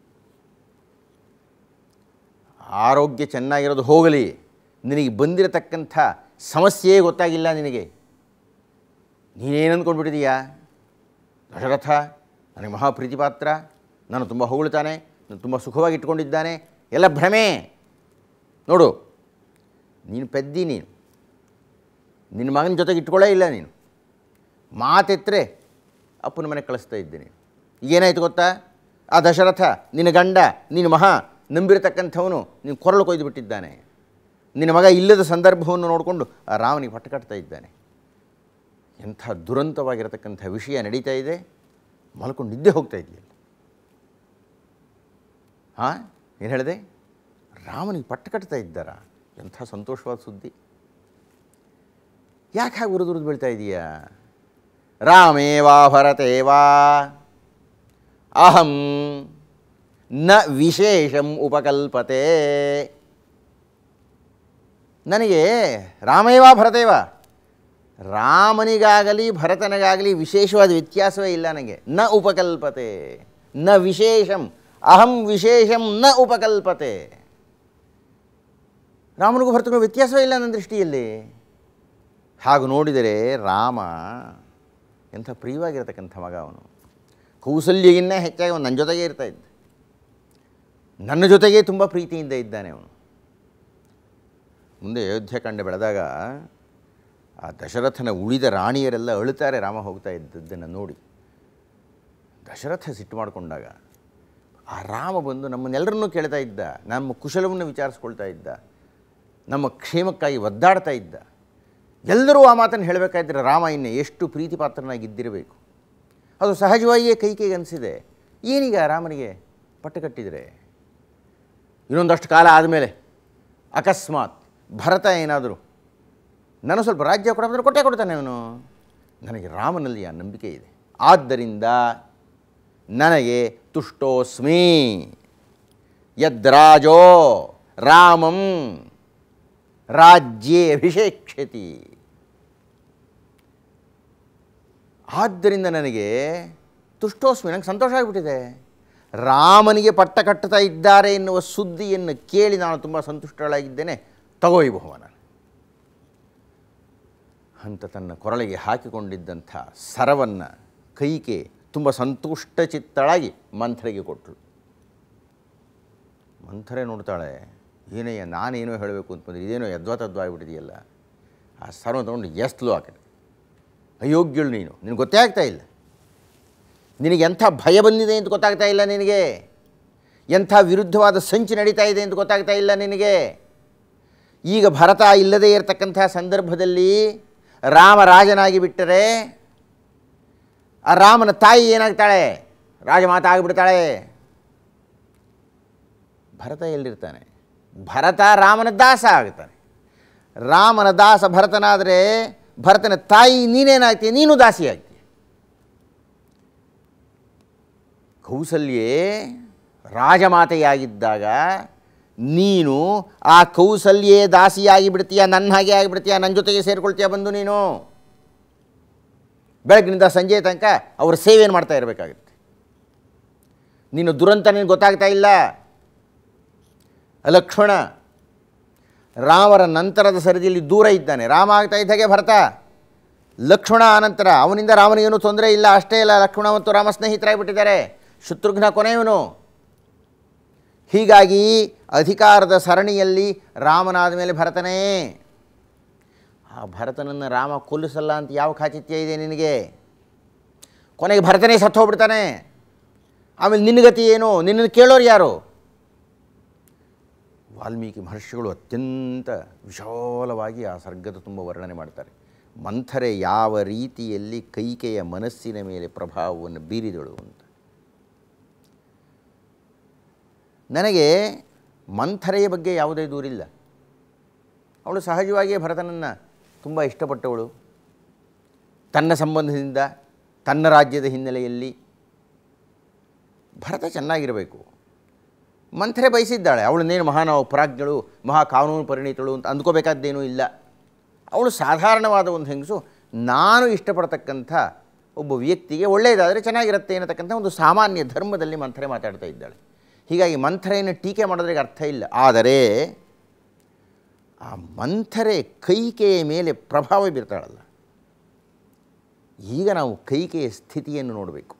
ಆರೋಗ್ಯ ಚೆನ್ನಾಗಿರೋದು ಹೋಗಲಿ ನಿನಗೆ ಬಂದಿರತಕ್ಕಂಥ ಸಮಸ್ಯೆ ಗೊತ್ತಾಗಿಲ್ಲ ನಿನಗೆ ನೀನೇನು ಅಂದ್ಕೊಂಡ್ಬಿಟ್ಟಿದೀಯಾ ದಶರಥ ನನಗೆ ಮಹಾಪ್ರೀತಿಪಾತ್ರ ನಾನು ತುಂಬ ಹೊಗಳ್ತಾನೆ ನಾನು ತುಂಬ ಸುಖವಾಗಿ ಇಟ್ಕೊಂಡಿದ್ದಾನೆ ಎಲ್ಲ ಭ್ರಮೆ ನೋಡು ನೀನು ಪೆದ್ದಿ ನೀನು ನಿನ್ನ ಮಗನ ಜೊತೆಗೆ ಇಟ್ಕೊಳ್ಳೇ ಇಲ್ಲ ನೀನು ಮಾತೆತ್ತರೆ ಅಪ್ಪನ ಮನೆಗೆ ಕಳಿಸ್ತಾ ಇದ್ದೆ ನೀನು ಈಗೇನಾಯ್ತು ಗೊತ್ತಾ ಆ ದಶರಥ ನಿನ್ನ ಗಂಡ ನಿನ್ನ ಮಹಾ ನಂಬಿರತಕ್ಕಂಥವನು ನೀನು ಕೊರಳು ಕೊಯ್ದು ಬಿಟ್ಟಿದ್ದಾನೆ ನಿನ್ನ ಮಗ ಇಲ್ಲದ ಸಂದರ್ಭವನ್ನು ನೋಡಿಕೊಂಡು ಆ ರಾಮನಿಗೆ ಪಟ್ಟ ಕಟ್ತಾ ಇದ್ದಾನೆ ಎಂಥ ದುರಂತವಾಗಿರತಕ್ಕಂಥ ವಿಷಯ ನಡೀತಾ ಇದೆ ಮಲ್ಕೊಂಡು ನಿದ್ದೆ ಹೋಗ್ತಾ ಇದೆಯಲ್ಲ ಹಾಂ ಏನು ಹೇಳಿದೆ ರಾಮನಿಗೆ ಪಟ್ಟ ಕಟ್ತಾ ಇದ್ದಾರಾ ಎಂಥ ಸಂತೋಷವಾದ ಸುದ್ದಿ ಯಾಕೆ ಹಾಗೆ ಉರಿದುರಿದು ಬೀಳ್ತಾ ಇದೆಯಾ ರಾಮೇ ವಾ ಭರತೆ ವಾ ಅಹಂ ನ ವಿಶೇಷಂ ಉಪಕಲ್ಪತೆ ನನಗೆ ರಾಮೇವ ಭರತೇವ ರಾಮನಿಗಾಗಲಿ ಭರತನಿಗಾಗಲಿ ವಿಶೇಷವಾದ ವ್ಯತ್ಯಾಸವೇ ಇಲ್ಲ ನನಗೆ ನ ಉಪಕಲ್ಪತೆ ನ ವಿಶೇಷಂ ಅಹಂ ವಿಶೇಷಂ ನ ಉಪಕಲ್ಪತೆ ರಾಮನಿಗೂ ಭರತನಿಗೂ ವ್ಯತ್ಯಾಸವೇ ಇಲ್ಲ ನನ್ನ ದೃಷ್ಟಿಯಲ್ಲಿ ಹಾಗೆ ನೋಡಿದರೆ ರಾಮ ಎಂಥ ಪ್ರಿಯವಾಗಿರತಕ್ಕಂಥ ಮಗ ಅವನು ಕೌಸಲ್ಯಗಿನ್ನ ಹೆಚ್ಚಾಗಿ ಅವನು ನನ್ನ ಜೊತೆಗೇ ಇರ್ತಾ ಇದ್ದ ನನ್ನ ಜೊತೆಗೇ ತುಂಬ ಪ್ರೀತಿಯಿಂದ ಇದ್ದಾನೆ ಅವನು ಮುಂದೆ ಅಯೋಧ್ಯೆ ಕಂಡು ಬೆಳೆದಾಗ ಆ ದಶರಥನ ಉಳಿದ ರಾಣಿಯರೆಲ್ಲ ಅಳುತ್ತಾರೆ ರಾಮ ಹೋಗ್ತಾ ಇದ್ದದ್ದನ್ನು ನೋಡಿ ದಶರಥ ಸಿಟ್ಟು ಮಾಡಿಕೊಂಡಾಗ ಆ ರಾಮ ಬಂದು ನಮ್ಮನ್ನೆಲ್ಲರನ್ನೂ ಕೇಳ್ತಾ ಇದ್ದ ನಮ್ಮ ಕುಶಲವನ್ನು ವಿಚಾರಿಸ್ಕೊಳ್ತಾ ಇದ್ದ ನಮ್ಮ ಕ್ಷೇಮಕ್ಕಾಗಿ ಒದ್ದಾಡ್ತಾ ಇದ್ದ ಎಲ್ಲರೂ ಆ ಮಾತನ್ನು ಹೇಳಬೇಕಾದ್ರೆ ರಾಮ ಇನ್ನು ಎಷ್ಟು ಪ್ರೀತಿ ಪಾತ್ರನಾಗಿದ್ದಿರಬೇಕು ಅದು ಸಹಜವಾಗಿಯೇ ಕೈಕೈಗೆ ಅನಿಸಿದೆ ಏನೀಗ ರಾಮನಿಗೆ ಪಟ್ಟು ಕಟ್ಟಿದರೆ ಇನ್ನೊಂದಷ್ಟು ಕಾಲ ಆದಮೇಲೆ ಅಕಸ್ಮಾತ್ ಭರತ ಏನಾದರೂ ನಾನು ಸ್ವಲ್ಪ ರಾಜ್ಯ ಕೊಡೋದ್ರೆ ಕೊಟ್ಟೇ ಕೊಡ್ತಾನೆ ಅವನು ನನಗೆ ರಾಮನಲ್ಲಿ ಆ ನಂಬಿಕೆ ಇದೆ ಆದ್ದರಿಂದ ನನಗೆ ತುಷ್ಟೋಸ್ಮಿ ಯದ್ರಾಜೋ ರಾಮಂ ರಾಜ್ಯೇ ಅಭಿಷೇಕ್ಷತಿ ಆದ್ದರಿಂದ ನನಗೆ ತುಷ್ಟೋಸ್ಮಿ ನನಗೆ ಸಂತೋಷ ಆಗಿಬಿಟ್ಟಿದೆ ರಾಮನಿಗೆ ಪಟ್ಟ ಕಟ್ಟುತ್ತಾ ಇದ್ದಾರೆ ಎನ್ನುವ ಸುದ್ದಿಯನ್ನು ಕೇಳಿ ನಾನು ತುಂಬ ಸಂತುಷ್ಟಳಾಗಿದ್ದೇನೆ ತಗೋ ಈ ಬಹುಮಾನ ಅಂತ ತನ್ನ ಕೊರಳಿಗೆ ಹಾಕಿಕೊಂಡಿದ್ದಂಥ ಸರವನ್ನು ಕೈಗೆ ತುಂಬ ಸಂತುಷ್ಟ ಚಿತ್ತಳಾಗಿ ಮಂಥರೆಗೆ ಕೊಟ್ಟಳು ಮಂಥರೆ ನೋಡ್ತಾಳೆ ಏನಯ್ಯ ನಾನೇನೋ ಹೇಳಬೇಕು ಅಂತಂದ್ರೆ ಇದೇನೋ ಯದ್ವಾತದ್ವ ಆಗಿಬಿಟ್ಟಿದೆಯಲ್ಲ ಆ ಸರವನ್ನು ತೊಗೊಂಡು ಎಸ್ತಲು ಆ ಕಡೆ ಅಯೋಗ್ಯಳು ನೀನು ನಿನಗೆ ಗೊತ್ತೇ ಆಗ್ತಾ ಇಲ್ಲ ನಿನಗೆ ಎಂಥ ಭಯ ಬಂದಿದೆ ಅಂತ ಗೊತ್ತಾಗ್ತಾ ಇಲ್ಲ ನಿನಗೆ ಎಂಥ ವಿರುದ್ಧವಾದ ಸಂಚು ನಡೀತಾ ಇದೆ ಅಂತ ಗೊತ್ತಾಗ್ತಾ ಇಲ್ಲ ನಿನಗೆ ಈಗ ಭರತ ಇಲ್ಲದೇ ಇರತಕ್ಕಂಥ ಸಂದರ್ಭದಲ್ಲಿ ರಾಮ ರಾಜನಾಗಿ ಬಿಟ್ಟರೆ ಆ ರಾಮನ ತಾಯಿ ಏನಾಗ್ತಾಳೆ ರಾಜಮಾತ ಆಗಿಬಿಡ್ತಾಳೆ ಭರತ ಎಲ್ಲಿರ್ತಾನೆ ಭರತ ರಾಮನ ದಾಸ ಆಗ್ತಾನೆ ರಾಮನ ದಾಸ ಭರತನಾದರೆ ಭರತನ ತಾಯಿ ನೀನೇನಾಗ್ತೀಯ ನೀನು ದಾಸಿ ಆಗ್ತೀಯ ಕೌಸಲ್ಯೇ ರಾಜಮಾತೆಯಾಗಿದ್ದಾಗ ನೀನು ಆ ಕೌಸಲ್ಯೇ ದಾಸಿಯಾಗಿ ಬಿಡ್ತೀಯ ನನ್ನ ಹಾಗೆ ಆಗಿಬಿಡ್ತೀಯ ನನ್ನ ಜೊತೆಗೆ ಸೇರಿಕೊಳ್ತೀಯ ಬಂದು ನೀನು ಬೆಳಗ್ಗಿನಿಂದ ಸಂಜೆ ತನಕ ಅವ್ರ ಸೇವೆಯನ್ನು ಮಾಡ್ತಾ ಇರಬೇಕಾಗುತ್ತೆ ನೀನು ದುರಂತ ನಿನಗೆ ಗೊತ್ತಾಗ್ತಾ ಇಲ್ಲ ಲಕ್ಷ್ಮಣ ರಾಮರ ನಂತರದ ಸರದಿಯಲ್ಲಿ ದೂರ ಇದ್ದಾನೆ ರಾಮ ಆಗ್ತಾ ಇದ್ದಾಗೆ ಭರತ ಲಕ್ಷ್ಮಣ ಅನಂತರ ಅವನಿಂದ ರಾಮನಿಗೇನು ತೊಂದರೆ ಇಲ್ಲ ಅಷ್ಟೇ ಇಲ್ಲ ಲಕ್ಷ್ಮಣ ಮತ್ತು ರಾಮ ಸ್ನೇಹಿತರಾಗಿಬಿಟ್ಟಿದ್ದಾರೆ ಶತ್ರುಘ್ನ ಕೊನೆಯವನು ಹೀಗಾಗಿ ಅಧಿಕಾರದ ಸರಣಿಯಲ್ಲಿ ರಾಮನಾದ ಮೇಲೆ ಭರತನೇ ಆ ಭರತನನ್ನು ರಾಮ ಕೊಲ್ಲಿಸಲ್ಲ ಅಂತ ಯಾವ ಖಾಚಿತ್ಯ ಇದೆ ನಿನಗೆ ಕೊನೆಗೆ ಭರತನೇ ಸತ್ತು ಹೋಗ್ಬಿಡ್ತಾನೆ ಆಮೇಲೆ ನಿನ್ನ ಗತಿ ಏನು ನಿನ್ನನ್ನು ಕೇಳೋರು ಯಾರು ವಾಲ್ಮೀಕಿ ಮಹರ್ಷಿಗಳು ಅತ್ಯಂತ ವಿಶಾಲವಾಗಿ ಆ ಸರ್ಗದ ತುಂಬ ವರ್ಣನೆ ಮಾಡ್ತಾರೆ ಮಂಥರೆ ಯಾವ ರೀತಿಯಲ್ಲಿ ಕೈಕೆಯ ಮನಸ್ಸಿನ ಮೇಲೆ ಪ್ರಭಾವವನ್ನು ಬೀರಿದಳು ಅಂತ ನನಗೆ ಮಂಥರೆಯ ಬಗ್ಗೆ ಯಾವುದೇ ದೂರಿಲ್ಲ ಅವಳು ಸಹಜವಾಗಿಯೇ ಭರತನನ್ನು ತುಂಬ ಇಷ್ಟಪಟ್ಟವಳು ತನ್ನ ಸಂಬಂಧದಿಂದ ತನ್ನ ರಾಜ್ಯದ ಹಿನ್ನೆಲೆಯಲ್ಲಿ ಭರತ ಚೆನ್ನಾಗಿರಬೇಕು ಮಂಥರೆ ಬಯಸಿದ್ದಾಳೆ ಅವಳನ್ನೇನು ಮಹಾನಾವ ಪ್ರಾಜ್ಞಳು ಮಹಾ ಕಾನೂನು ಪರಿಣಿತಳು ಅಂತ ಅಂದ್ಕೋಬೇಕಾದ್ದೇನೂ ಇಲ್ಲ ಅವಳು ಸಾಧಾರಣವಾದ ಒಂದು ಹೆಂಗಸು ನಾನು ಇಷ್ಟಪಡ್ತಕ್ಕಂಥ ಒಬ್ಬ ವ್ಯಕ್ತಿಗೆ ಒಳ್ಳೆಯದಾದರೆ ಚೆನ್ನಾಗಿರುತ್ತೆ ಅನ್ನತಕ್ಕಂಥ ಒಂದು ಸಾಮಾನ್ಯ ಧರ್ಮದಲ್ಲಿ ಮಂಥರೆ ಮಾತಾಡ್ತಾ ಇದ್ದಾಳೆ ಹೀಗಾಗಿ ಮಂಥರೆಯನ್ನು ಟೀಕೆ ಮಾಡೋದ್ರಿಗೆ ಅರ್ಥ ಇಲ್ಲ ಆದರೆ ಆ ಮಂಥರೆ ಕೈಕೆಯ ಮೇಲೆ ಪ್ರಭಾವ ಬೀರ್ತಾಳಲ್ಲ ಈಗ ನಾವು ಕೈಕೆಯ ಸ್ಥಿತಿಯನ್ನು ನೋಡಬೇಕು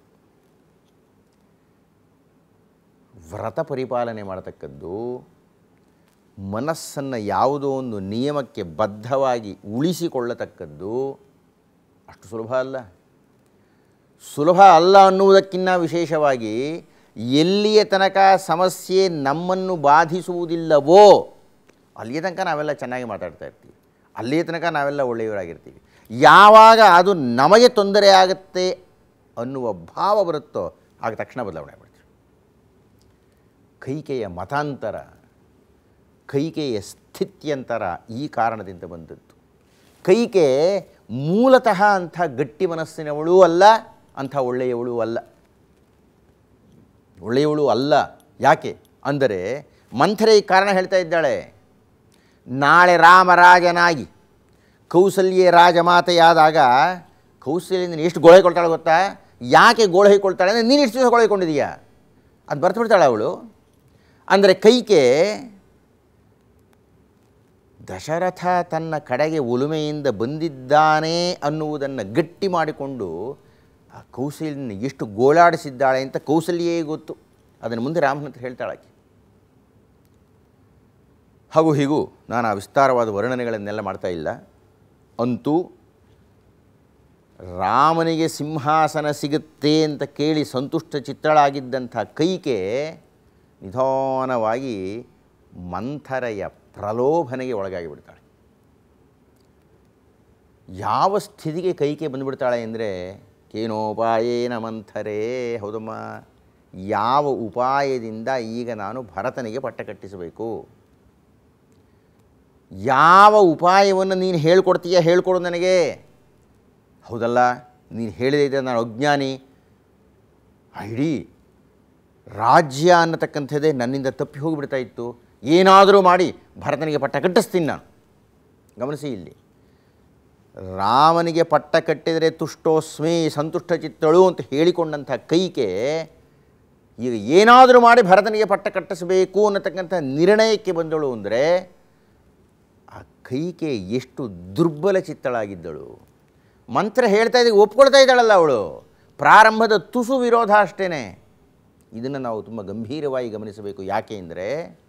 ವ್ರತ ಪರಿಪಾಲನೆ ಮಾಡತಕ್ಕದ್ದು ಮನಸ್ಸನ್ನು ಯಾವುದೋ ಒಂದು ನಿಯಮಕ್ಕೆ ಬದ್ಧವಾಗಿ ಉಳಿಸಿಕೊಳ್ಳತಕ್ಕದ್ದು ಅಷ್ಟು ಸುಲಭ ಅಲ್ಲ ಸುಲಭ ಅಲ್ಲ ಅನ್ನುವುದಕ್ಕಿಂತ ವಿಶೇಷವಾಗಿ ಎಲ್ಲಿಯ ತನಕ ಸಮಸ್ಯೆ ನಮ್ಮನ್ನು ಬಾಧಿಸುವುದಿಲ್ಲವೋ ಅಲ್ಲಿಯ ತನಕ ನಾವೆಲ್ಲ ಚೆನ್ನಾಗಿ ಮಾತಾಡ್ತಾ ಇರ್ತೀವಿ ಅಲ್ಲಿಯ ತನಕ ನಾವೆಲ್ಲ ಒಳ್ಳೆಯವರಾಗಿರ್ತೀವಿ ಯಾವಾಗ ಅದು ನಮಗೆ ತೊಂದರೆ ಆಗುತ್ತೆ ಅನ್ನುವ ಭಾವ ಬರುತ್ತೋ ಆಗ ತಕ್ಷಣ ಬದಲಾವಣೆ ಮಾಡ್ತೀವಿ ಕೈಕೆಯ ಮತಾಂತರ ಕೈಕೆಯ ಸ್ಥಿತ್ಯಂತರ ಈ ಕಾರಣದಿಂದ ಬಂದದ್ದು ಕೈಕೆ ಮೂಲತಃ ಅಂಥ ಗಟ್ಟಿ ಮನಸ್ಸಿನವಳೂ ಅಲ್ಲ ಅಂಥ ಒಳ್ಳೆಯವಳೂ ಅಲ್ಲ ಒಳ್ಳೆಯವಳು ಅಲ್ಲ ಯಾಕೆ ಅಂದರೆ ಮಂಥರೆ ಈ ಕಾರಣ ಹೇಳ್ತಾ ಇದ್ದಾಳೆ ನಾಳೆ ರಾಮರಾಜನಾಗಿ ಕೌಸಲ್ಯ ರಾಜಮಾತೆಯಾದಾಗ ಕೌಸಲ್ಯದಿಂದ ಎಷ್ಟು ಗೋಳೆ ಕೊಡ್ತಾಳೆ ಗೊತ್ತಾ ಯಾಕೆ ಗೋಳೆ ಹೊಯ್ಕೊಳ್ತಾಳೆ ಅಂದರೆ ನೀನು ಎಷ್ಟು ದಿವಸ ಗೋಳೆ ಕೊಂಡಿದೀಯಾ ಅದು ಬರ್ತು ಬಿಡ್ತಾಳೆ ಅವಳು ಅಂದರೆ ಕೈಕೆ ದಶರಥ ತನ್ನ ಕಡೆಗೆ ಒಲುಮೆಯಿಂದ ಬಂದಿದ್ದಾನೆ ಅನ್ನುವುದನ್ನು ಗಟ್ಟಿ ಮಾಡಿಕೊಂಡು ಆ ಕೌಸಲ್ಯನ ಎಷ್ಟು ಗೋಳಾಡಿಸಿದ್ದಾಳೆ ಅಂತ ಕೌಸಲ್ಯೇ ಗೊತ್ತು ಅದನ್ನು ಮುಂದೆ ರಾಮನ ಹತ್ರ ಹೇಳ್ತಾಳೆ ಆಕೆ ಹಾಗೂ ಹೀಗೂ ನಾನು ಆ ವಿಸ್ತಾರವಾದ ವರ್ಣನೆಗಳನ್ನೆಲ್ಲ ಮಾಡ್ತಾ ಇಲ್ಲ ಅಂತೂ ರಾಮನಿಗೆ ಸಿಂಹಾಸನ ಸಿಗುತ್ತೆ ಅಂತ ಕೇಳಿ ಸಂತುಷ್ಟ ಚಿತ್ತಳಾಗಿದ್ದಂಥ ಕೈಕೆ ನಿಧಾನವಾಗಿ ಮಂಥರೆಯ ಪ್ರಲೋಭನೆಗೆ ಒಳಗಾಗಿ ಬಿಡ್ತಾಳೆ ಯಾವ ಸ್ಥಿತಿಗೆ ಕೈಕೆ ಬಂದುಬಿಡ್ತಾಳೆ ಅಂದರೆ ಕೇನೋಪಾಯೇನ ಮಂಥರೇ ಹೌದಮ್ಮ ಯಾವ ಉಪಾಯದಿಂದ ಈಗ ನಾನು ಭರತನಿಗೆ ಪಟ್ಟ ಕಟ್ಟಿಸಬೇಕು ಯಾವ ಉಪಾಯವನ್ನು ನೀನು ಹೇಳ್ಕೊಡ್ತೀಯ ಹೇಳ್ಕೊಡು ನನಗೆ ಹೌದಲ್ಲ ನೀನು ಹೇಳಿದೆ ಇದ್ದರೆ ನಾನು ಅಜ್ಞಾನಿ ಆ ಇಡೀ ರಾಜ್ಯ ಅನ್ನತಕ್ಕಂಥದ್ದೇ ನನ್ನಿಂದ ತಪ್ಪಿ ಹೋಗಿಬಿಡ್ತಾ ಇತ್ತು ಏನಾದರೂ ಮಾಡಿ ಭರತನಿಗೆ ಪಟ್ಟ ಕಟ್ಟಿಸ್ತೀನಿ ನಾನು ಗಮನಿಸಿ ಇಲ್ಲಿ ರಾಮನಿಗೆ ಪಟ್ಟ ಕಟ್ಟಿದರೆ ತುಷ್ಟೋಸ್ಮಿ ಸಂತುಷ್ಟ ಚಿತ್ತಳು ಅಂತ ಹೇಳಿಕೊಂಡಂಥ ಕೈಕೆ ಈಗ ಏನಾದರೂ ಮಾಡಿ ಭರತನಿಗೆ ಪಟ್ಟ ಕಟ್ಟಿಸಬೇಕು ಅನ್ನತಕ್ಕಂಥ ನಿರ್ಣಯಕ್ಕೆ ಬಂದಳು ಅಂದರೆ ಆ ಕೈಕೆ ಎಷ್ಟು ದುರ್ಬಲ ಚಿತ್ತಳಾಗಿದ್ದಳು ಮಂತ್ರ ಹೇಳ್ತಾ ಇದ್ದೀವಿ ಒಪ್ಕೊಳ್ತಾ ಇದ್ದಾಳಲ್ಲ ಅವಳು ಪ್ರಾರಂಭದ ತುಸು ವಿರೋಧ ಅಷ್ಟೇ ಇದನ್ನು ನಾವು ತುಂಬ ಗಂಭೀರವಾಗಿ ಗಮನಿಸಬೇಕು ಯಾಕೆ ಅಂದರೆ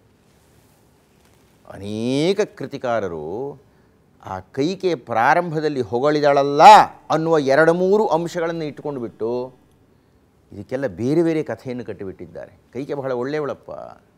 ಅನೇಕ ಕೃತಿಕಾರರು ಆ ಕೈಕೆ ಪ್ರಾರಂಭದಲ್ಲಿ ಹೊಗಳಿದಾಳಲ್ಲ ಅನ್ನುವ ಎರಡು ಮೂರು ಅಂಶಗಳನ್ನು ಇಟ್ಟುಕೊಂಡು ಬಿಟ್ಟು ಇದಕ್ಕೆಲ್ಲ ಬೇರೆ ಬೇರೆ ಕಥೆಯನ್ನು ಕಟ್ಟಿಬಿಟ್ಟಿದ್ದಾರೆ ಕೈಕೆ ಬಹಳ ಒಳ್ಳೆಯವಳಪ್ಪ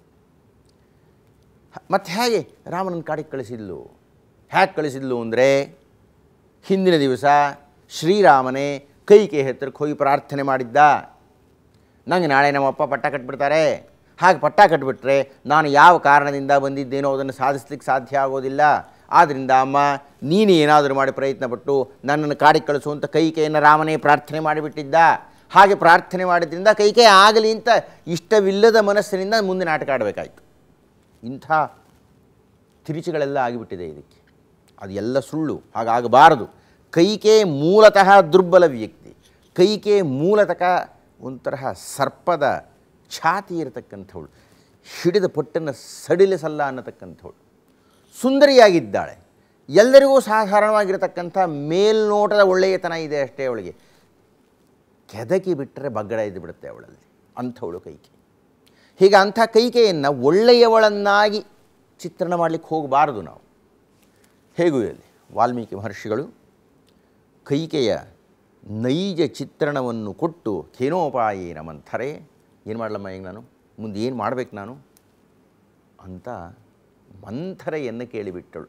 ಮತ್ತು ಹೇಗೆ ರಾಮನನ್ನು ಕಾಡಿಗೆ ಕಳಿಸಿದ್ಲು ಹೇಗೆ ಕಳಿಸಿದ್ಲು ಅಂದರೆ ಹಿಂದಿನ ದಿವಸ ಶ್ರೀರಾಮನೇ ಕೈಕೆ ಹತ್ತಿರಕ್ಕೆ ಹೋಗಿ ಪ್ರಾರ್ಥನೆ ಮಾಡಿದ್ದ ನನಗೆ ನಾಳೆ ನಮ್ಮಪ್ಪ ಪಟ್ಟ ಕಟ್ಬಿಡ್ತಾರೆ ಹಾಗೆ ಪಟ್ಟ ಕಟ್ಟಿಬಿಟ್ರೆ ನಾನು ಯಾವ ಕಾರಣದಿಂದ ಬಂದಿದ್ದೇನೋ ಅದನ್ನು ಸಾಧಿಸ್ಲಿಕ್ಕೆ ಸಾಧ್ಯ ಆಗೋದಿಲ್ಲ ಆದ್ದರಿಂದ ಅಮ್ಮ ನೀನು ಏನಾದರೂ ಮಾಡಿ ಪ್ರಯತ್ನ ಪಟ್ಟು ನನ್ನನ್ನು ಕಾಡಿಗೆ ಕಳಿಸುವಂಥ ಕೈಕೆಯನ್ನು ರಾಮನೇ ಪ್ರಾರ್ಥನೆ ಮಾಡಿಬಿಟ್ಟಿದ್ದ ಹಾಗೆ ಪ್ರಾರ್ಥನೆ ಮಾಡಿದ್ರಿಂದ ಕೈಕೆ ಆಗಲಿ ಅಂತ ಇಷ್ಟವಿಲ್ಲದ ಮನಸ್ಸಿನಿಂದ ಮುಂದೆ ನಾಟಕ ಆಡಬೇಕಾಯ್ತು ಇಂಥ ತಿರುಚುಗಳೆಲ್ಲ ಆಗಿಬಿಟ್ಟಿದೆ ಇದಕ್ಕೆ ಅದು ಎಲ್ಲ ಸುಳ್ಳು ಹಾಗಾಗಬಾರದು ಕೈಕೆ ಮೂಲತಃ ದುರ್ಬಲ ವ್ಯಕ್ತಿ ಕೈಕೆ ಮೂಲತಃ ಒಂಥರಹ ಸರ್ಪದ ಛಾತಿ ಇರತಕ್ಕಂಥವಳು ಹಿಡಿದ ಪಟ್ಟನ್ನು ಸಡಿಲಿಸಲ್ಲ ಅನ್ನತಕ್ಕಂಥವಳು ಸುಂದರಿಯಾಗಿದ್ದಾಳೆ ಎಲ್ಲರಿಗೂ ಸಾಧಾರಣವಾಗಿರತಕ್ಕಂಥ ಮೇಲ್ನೋಟದ ಒಳ್ಳೆಯತನ ಇದೆ ಅಷ್ಟೇ ಅವಳಿಗೆ ಕೆದಕಿ ಬಿಟ್ಟರೆ ಬಗ್ಗಡ ಇದ್ದು ಬಿಡುತ್ತೆ ಅವಳಲ್ಲಿ ಅಂಥವಳು ಕೈಕೆ ಹೀಗೆ ಅಂಥ ಕೈಕೆಯನ್ನು ಒಳ್ಳೆಯವಳನ್ನಾಗಿ ಚಿತ್ರಣ ಮಾಡಲಿಕ್ಕೆ ಹೋಗಬಾರದು ನಾವು ಹೇಗೂ ಇರಲಿ ವಾಲ್ಮೀಕಿ ಮಹರ್ಷಿಗಳು ಕೈಕೆಯ ನೈಜ ಚಿತ್ರಣವನ್ನು ಕೊಟ್ಟು ಖೇನೋಪಾಯೇನ ಮಂಥರೆ ಏನು ಮಾಡಲಮ್ಮ ಈಗ ನಾನು ಮುಂದೆ ಏನು ಮಾಡಬೇಕು ನಾನು ಅಂತ ಮಂಥರೆಯನ್ನು ಕೇಳಿಬಿಟ್ಟಳು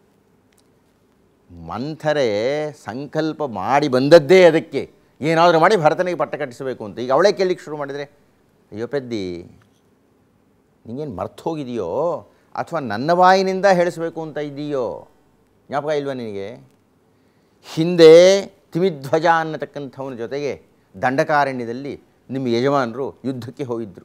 ಮಂಥರೆ ಸಂಕಲ್ಪ ಮಾಡಿ ಬಂದದ್ದೇ ಅದಕ್ಕೆ ಏನಾದರೂ ಮಾಡಿ ಭರತನಿಗೆ ಪಟ್ಟ ಕಟ್ಟಿಸಬೇಕು ಅಂತ ಈಗ ಅವಳೇ ಕೇಳಲಿಕ್ಕೆ ಶುರು ಮಾಡಿದರೆ ಅಯ್ಯೋ ಪೆದ್ದಿ ನಿಂಗೇನು ಮರ್ತು ಹೋಗಿದೆಯೋ ಅಥವಾ ನನ್ನ ಬಾಯಿನಿಂದ ಹೇಳಿಸ್ಬೇಕು ಅಂತ ಇದ್ದೀಯೋ ಜ್ಞಾಪಕ ಇಲ್ವಾ ನಿನಗೆ ಹಿಂದೆ ತಿಮಿಧ್ವಜ ಅನ್ನತಕ್ಕಂಥವನ ಜೊತೆಗೆ ದಂಡಕಾರಣ್ಯದಲ್ಲಿ ನಿಮ್ಮ ಯಜಮಾನರು ಯುದ್ಧಕ್ಕೆ ಹೋಗಿದ್ದರು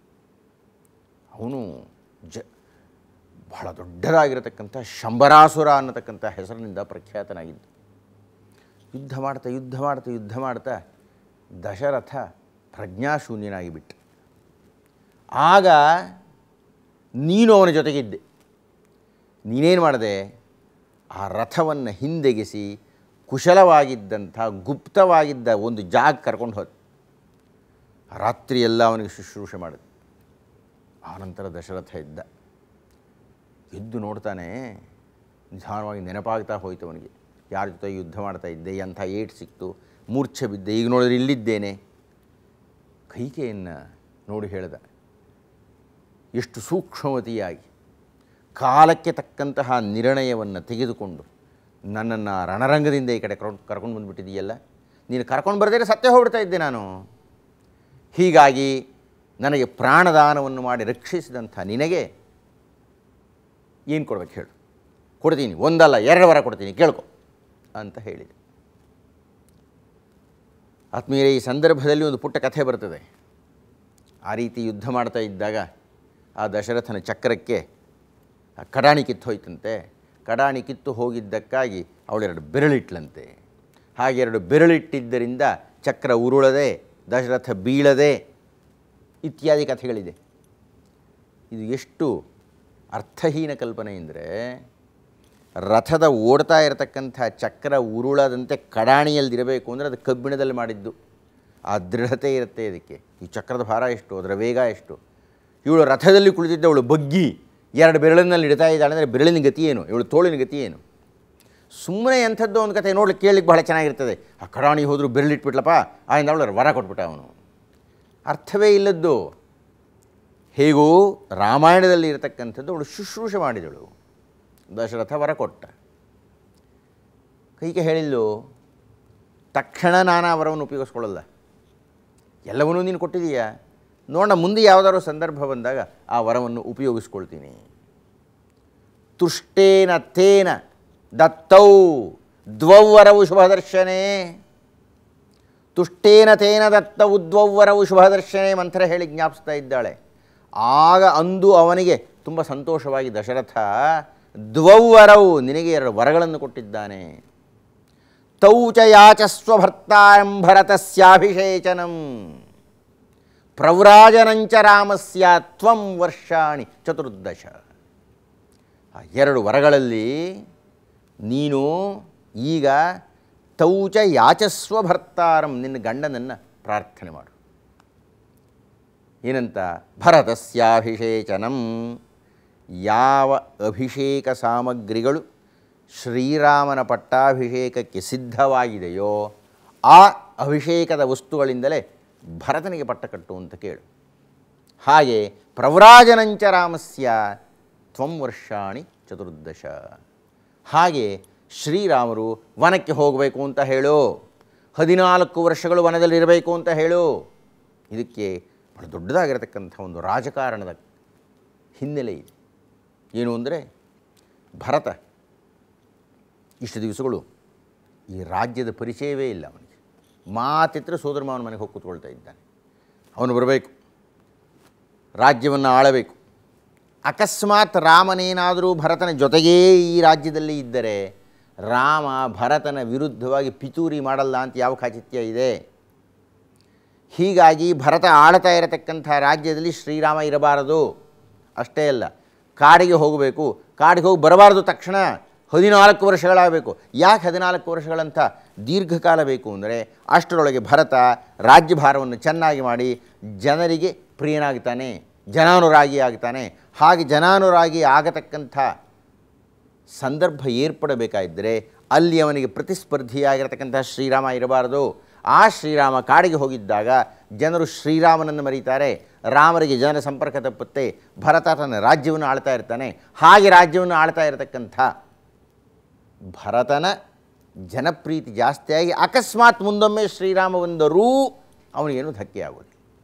ಅವನು ಜ ಬಹಳ ದೊಡ್ಡದಾಗಿರತಕ್ಕಂಥ ಶಂಬರಾಸುರ ಅನ್ನತಕ್ಕಂಥ ಹೆಸರಿನಿಂದ ಪ್ರಖ್ಯಾತನಾಗಿದ್ದ ಯುದ್ಧ ಮಾಡ್ತಾ ಯುದ್ಧ ಮಾಡ್ತಾ ಯುದ್ಧ ಮಾಡ್ತಾ ದಶರಥ ಪ್ರಜ್ಞಾಶೂನ್ಯನಾಗಿ ಬಿಟ್ಟ ಆಗ ನೀನು ಅವನ ಜೊತೆಗಿದ್ದೆ ನೀನೇನು ಮಾಡಿದೆ ಆ ರಥವನ್ನು ಹಿಂದೆಗೆಸಿ ಕುಶಲವಾಗಿದ್ದಂಥ ಗುಪ್ತವಾಗಿದ್ದ ಒಂದು ಜಾಗ ಕರ್ಕೊಂಡು ಹೋದ ರಾತ್ರಿಯೆಲ್ಲ ಅವನಿಗೆ ಶುಶ್ರೂಷೆ ಮಾಡಿದೆ ಆನಂತರ ದಶರಥ ಇದ್ದ ಎದ್ದು ನೋಡ್ತಾನೆ ನಿಧಾನವಾಗಿ ನೆನಪಾಗ್ತಾ ಹೋಯ್ತು ಅವನಿಗೆ ಯಾರ ಜೊತೆ ಯುದ್ಧ ಮಾಡ್ತಾ ಇದ್ದೆ ಎಂಥ ಏಟ್ ಸಿಕ್ತು ಮೂರ್ಛೆ ಬಿದ್ದೆ ಈಗ ನೋಡಿದ್ರೆ ಇಲ್ಲಿದ್ದೇನೆ ಕೈಕೆಯನ್ನು ನೋಡಿ ಹೇಳ್ದ ಎಷ್ಟು ಸೂಕ್ಷ್ಮವತಿಯಾಗಿ ಕಾಲಕ್ಕೆ ತಕ್ಕಂತಹ ನಿರ್ಣಯವನ್ನು ತೆಗೆದುಕೊಂಡು ನನ್ನನ್ನು ರಣರಂಗದಿಂದ ಈ ಕಡೆ ಕರ್ಕೊಂಡು ಕರ್ಕೊಂಡು ಬಂದುಬಿಟ್ಟಿದೆಯಲ್ಲ ನೀನು ಕರ್ಕೊಂಡು ಬರದೇ ಸತ್ಯ ಹೋಗ್ಬಿಡ್ತಾ ಇದ್ದೆ ನಾನು ಹೀಗಾಗಿ ನನಗೆ ಪ್ರಾಣದಾನವನ್ನು ಮಾಡಿ ರಕ್ಷಿಸಿದಂಥ ನಿನಗೆ ಏನು ಕೊಡ್ಬೇಕು ಹೇಳು ಕೊಡ್ತೀನಿ ಒಂದಲ್ಲ ಎರಡು ವರ ಕೊಡ್ತೀನಿ ಕೇಳ್ಕೊ ಅಂತ ಹೇಳಿದೆ ಆತ್ಮೀಯರೇ ಈ ಸಂದರ್ಭದಲ್ಲಿ ಒಂದು ಪುಟ್ಟ ಕಥೆ ಬರ್ತದೆ ಆ ರೀತಿ ಯುದ್ಧ ಮಾಡ್ತಾ ಇದ್ದಾಗ ಆ ದಶರಥನ ಚಕ್ರಕ್ಕೆ ಆ ಕಡಾಣಿ ಕಿತ್ತು ಹೋಯ್ತಂತೆ ಕಡಾಣಿ ಕಿತ್ತು ಹೋಗಿದ್ದಕ್ಕಾಗಿ ಅವಳೆರಡು ಬೆರಳಿಟ್ಲಂತೆ ಹಾಗೆ ಎರಡು ಬೆರಳಿಟ್ಟಿದ್ದರಿಂದ ಚಕ್ರ ಉರುಳದೆ ದಶರಥ ಬೀಳದೆ ಇತ್ಯಾದಿ ಕಥೆಗಳಿದೆ ಇದು ಎಷ್ಟು ಅರ್ಥಹೀನ ಕಲ್ಪನೆ ಅಂದರೆ ರಥದ ಓಡ್ತಾ ಇರತಕ್ಕಂಥ ಚಕ್ರ ಉರುಳದಂತೆ ಕಡಾಣಿಯಲ್ಲಿರಬೇಕು ಅಂದರೆ ಅದು ಕಬ್ಬಿಣದಲ್ಲಿ ಮಾಡಿದ್ದು ಆ ದೃಢತೆ ಇರುತ್ತೆ ಇದಕ್ಕೆ ಈ ಚಕ್ರದ ಭಾರ ಎಷ್ಟು ಅದರ ವೇಗ ಎಷ್ಟು ಇವಳು ರಥದಲ್ಲಿ ಕುಳಿತಿದ್ದವಳು ಬಗ್ಗಿ ಎರಡು ಬೆರಳಿನಲ್ಲಿ ಇಡ್ತಾ ಇದ್ದಾಳೆ ಅಂದರೆ ಬೆರಳಿನ ಗತಿ ಏನು ಇವಳು ತೋಳಿನ ಗತಿ ಏನು ಸುಮ್ಮನೆ ಎಂಥದ್ದು ಒಂದು ಕಥೆ ನೋಡ್ಲಿಕ್ಕೆ ಕೇಳಲಿಕ್ಕೆ ಬಹಳ ಚೆನ್ನಾಗಿರ್ತದೆ ಆ ಕಡಾಣಿ ಹೋದರೂ ಬೆರಳಿಟ್ಬಿಟ್ಲಪ್ಪ ಆಯಿಂದ ಅವಳು ವರ ಕೊಟ್ಬಿಟ್ಟ ಅವನು ಅರ್ಥವೇ ಇಲ್ಲದ್ದು ಹೇಗೂ ರಾಮಾಯಣದಲ್ಲಿ ಇರತಕ್ಕಂಥದ್ದು ಅವಳು ಶುಶ್ರೂಷೆ ಮಾಡಿದಳು ದಶರಥ ವರ ಕೊಟ್ಟ ಕೈಗೆ ಹೇಳಿಲ್ಲು ತಕ್ಷಣ ನಾನು ಆ ವರವನ್ನು ಉಪಯೋಗಿಸ್ಕೊಳ್ಳಲ್ಲ ಎಲ್ಲವನ್ನೂ ನೀನು ಕೊಟ್ಟಿದೀಯಾ ನೋಡೋಣ ಮುಂದೆ ಯಾವುದಾದ್ರು ಸಂದರ್ಭ ಬಂದಾಗ ಆ ವರವನ್ನು ಉಪಯೋಗಿಸ್ಕೊಳ್ತೀನಿ ತುಷ್ಟೇನ ತೇನ ದತ್ತೌ ದ್ವೌವರವು ಶುಭದರ್ಶನೇ ತುಷ್ಟೇನ ತೇನ ದತ್ತವು ದ್ವೌವರವು ಶುಭದರ್ಶನೇ ಮಂತ್ರ ಹೇಳಿ ಜ್ಞಾಪಿಸ್ತಾ ಇದ್ದಾಳೆ ಆಗ ಅಂದು ಅವನಿಗೆ ತುಂಬ ಸಂತೋಷವಾಗಿ ದಶರಥ ದ್ವೌವರವು ನಿನಗೆ ಎರಡು ವರಗಳನ್ನು ಕೊಟ್ಟಿದ್ದಾನೆ ತೌಚ ಯಾಚಸ್ವ ಭರ್ತಾಂ ಭರತಸ್ಯಾಭಿಷೇಚನಂ ಪ್ರವ್ರಾಜನಂಚ ರಾಮಸ್ಯ ತ್ವಂ ವರ್ಷಾಣಿ ಚತುರ್ದಶ ಆ ಎರಡು ವರಗಳಲ್ಲಿ ನೀನು ಈಗ ತೌಚ ಯಾಚಸ್ವ ಭರ್ತಾರಂ ನಿನ್ನ ಗಂಡನನ್ನು ಪ್ರಾರ್ಥನೆ ಮಾಡು ಏನಂತ ಭರತಸ್ಯಾಭಿಷೇಚನಂ ಯಾವ ಅಭಿಷೇಕ ಸಾಮಗ್ರಿಗಳು ಶ್ರೀರಾಮನ ಪಟ್ಟಾಭಿಷೇಕಕ್ಕೆ ಸಿದ್ಧವಾಗಿದೆಯೋ ಆ ಅಭಿಷೇಕದ ವಸ್ತುಗಳಿಂದಲೇ ಭರತನಿಗೆ ಪಟ್ಟ ಕಟ್ಟು ಅಂತ ಕೇಳು ಹಾಗೆ ಪ್ರವ್ರಾಜನಂಚ ರಾಮಸ್ಯ ತ್ವಂ ವರ್ಷಾಣಿ ಚತುರ್ದಶ ಹಾಗೆ ಶ್ರೀರಾಮರು ವನಕ್ಕೆ ಹೋಗಬೇಕು ಅಂತ ಹೇಳು ಹದಿನಾಲ್ಕು ವರ್ಷಗಳು ವನದಲ್ಲಿರಬೇಕು ಅಂತ ಹೇಳು ಇದಕ್ಕೆ ಬಹಳ ದೊಡ್ಡದಾಗಿರತಕ್ಕಂಥ ಒಂದು ರಾಜಕಾರಣದ ಹಿನ್ನೆಲೆ ಇದೆ ಏನು ಅಂದರೆ ಭರತ ಇಷ್ಟು ದಿವಸಗಳು ಈ ರಾಜ್ಯದ ಪರಿಚಯವೇ ಇಲ್ಲ ಅವನಿಗೆ ಮಾತಿದ್ರೆ ಸೋದರ ಮಾವನ ಮನೆಗೆ ಹೋಗಿ ಕೂತ್ಕೊಳ್ತಾ ಇದ್ದಾನೆ ಅವನು ಬರಬೇಕು ರಾಜ್ಯವನ್ನು ಆಳಬೇಕು ಅಕಸ್ಮಾತ್ ರಾಮನೇನಾದರೂ ಭರತನ ಜೊತೆಗೇ ಈ ರಾಜ್ಯದಲ್ಲಿ ಇದ್ದರೆ ರಾಮ ಭರತನ ವಿರುದ್ಧವಾಗಿ ಪಿತೂರಿ ಮಾಡಲ್ಲ ಅಂತ ಯಾವ ಖಾಚಿತ್ಯ ಇದೆ ಹೀಗಾಗಿ ಭರತ ಆಳ್ತಾ ಇರತಕ್ಕಂಥ ರಾಜ್ಯದಲ್ಲಿ ಶ್ರೀರಾಮ ಇರಬಾರದು ಅಷ್ಟೇ ಅಲ್ಲ ಕಾಡಿಗೆ ಹೋಗಬೇಕು ಕಾಡಿಗೆ ಹೋಗಿ ಬರಬಾರದು ತಕ್ಷಣ ಹದಿನಾಲ್ಕು ವರ್ಷಗಳಾಗಬೇಕು ಯಾಕೆ ಹದಿನಾಲ್ಕು ವರ್ಷಗಳಂತ ದೀರ್ಘಕಾಲ ಬೇಕು ಅಂದರೆ ಅಷ್ಟರೊಳಗೆ ಭರತ ರಾಜ್ಯಭಾರವನ್ನು ಚೆನ್ನಾಗಿ ಮಾಡಿ ಜನರಿಗೆ ಪ್ರಿಯನಾಗ್ತಾನೆ ಜನಾನುರಾಗಿ ಆಗ್ತಾನೆ ಹಾಗೆ ಜನಾನುರಾಗಿ ಆಗತಕ್ಕಂಥ ಸಂದರ್ಭ ಏರ್ಪಡಬೇಕಾಗಿದ್ದರೆ ಅಲ್ಲಿ ಅವನಿಗೆ ಪ್ರತಿಸ್ಪರ್ಧಿಯಾಗಿರತಕ್ಕಂಥ ಶ್ರೀರಾಮ ಇರಬಾರದು ಆ ಶ್ರೀರಾಮ ಕಾಡಿಗೆ ಹೋಗಿದ್ದಾಗ ಜನರು ಶ್ರೀರಾಮನನ್ನು ಮರೀತಾರೆ ರಾಮರಿಗೆ ಜನರ ಸಂಪರ್ಕ ತಪ್ಪುತ್ತೆ ಭರತ ತನ್ನ ರಾಜ್ಯವನ್ನು ಆಳ್ತಾ ಇರ್ತಾನೆ ಹಾಗೆ ರಾಜ್ಯವನ್ನು ಆಳ್ತಾ ಇರತಕ್ಕಂಥ ಭರತನ ಜನಪ್ರೀತಿ ಜಾಸ್ತಿಯಾಗಿ ಅಕಸ್ಮಾತ್ ಮುಂದೊಮ್ಮೆ ಶ್ರೀರಾಮ ಬಂದರೂ ಅವನಿಗೇನು ಧಕ್ಕೆ ಆಗೋದಿಲ್ಲ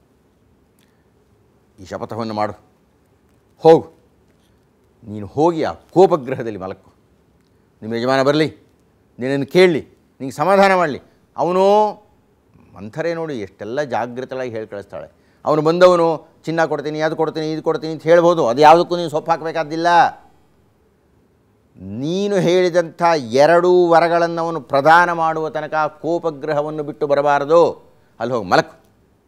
ಈ ಶಪಥವನ್ನು ಮಾಡು ಹೋಗು ನೀನು ಹೋಗಿ ಆ ಕೋಪಗ್ರಹದಲ್ಲಿ ಮಲಕ್ಕು ನಿಮ್ಮ ಯಜಮಾನ ಬರಲಿ ನಿನ್ನನ್ನು ಕೇಳಲಿ ನಿಂಗೆ ಸಮಾಧಾನ ಮಾಡಲಿ ಅವನು ಮಂಥರೆ ನೋಡಿ ಎಷ್ಟೆಲ್ಲ ಜಾಗೃತಳಾಗಿ ಹೇಳಿ ಕಳಿಸ್ತಾಳೆ ಅವನು ಬಂದವನು ಚಿನ್ನ ಕೊಡ್ತೀನಿ ಅದು ಕೊಡ್ತೀನಿ ಇದು ಕೊಡ್ತೀನಿ ಅಂತ ಹೇಳ್ಬೋದು ಅದು ಯಾವುದಕ್ಕೂ ನೀನು ಸೊಪ್ಪು ಹಾಕಬೇಕಾದಿಲ್ಲ ನೀನು ಹೇಳಿದಂಥ ಎರಡೂ ವರಗಳನ್ನು ಅವನು ಪ್ರದಾನ ಮಾಡುವ ತನಕ ಆ ಕೋಪಗ್ರಹವನ್ನು ಬಿಟ್ಟು ಬರಬಾರದು ಅಲ್ಲಿ ಹೋಗಿ ಮಲಕು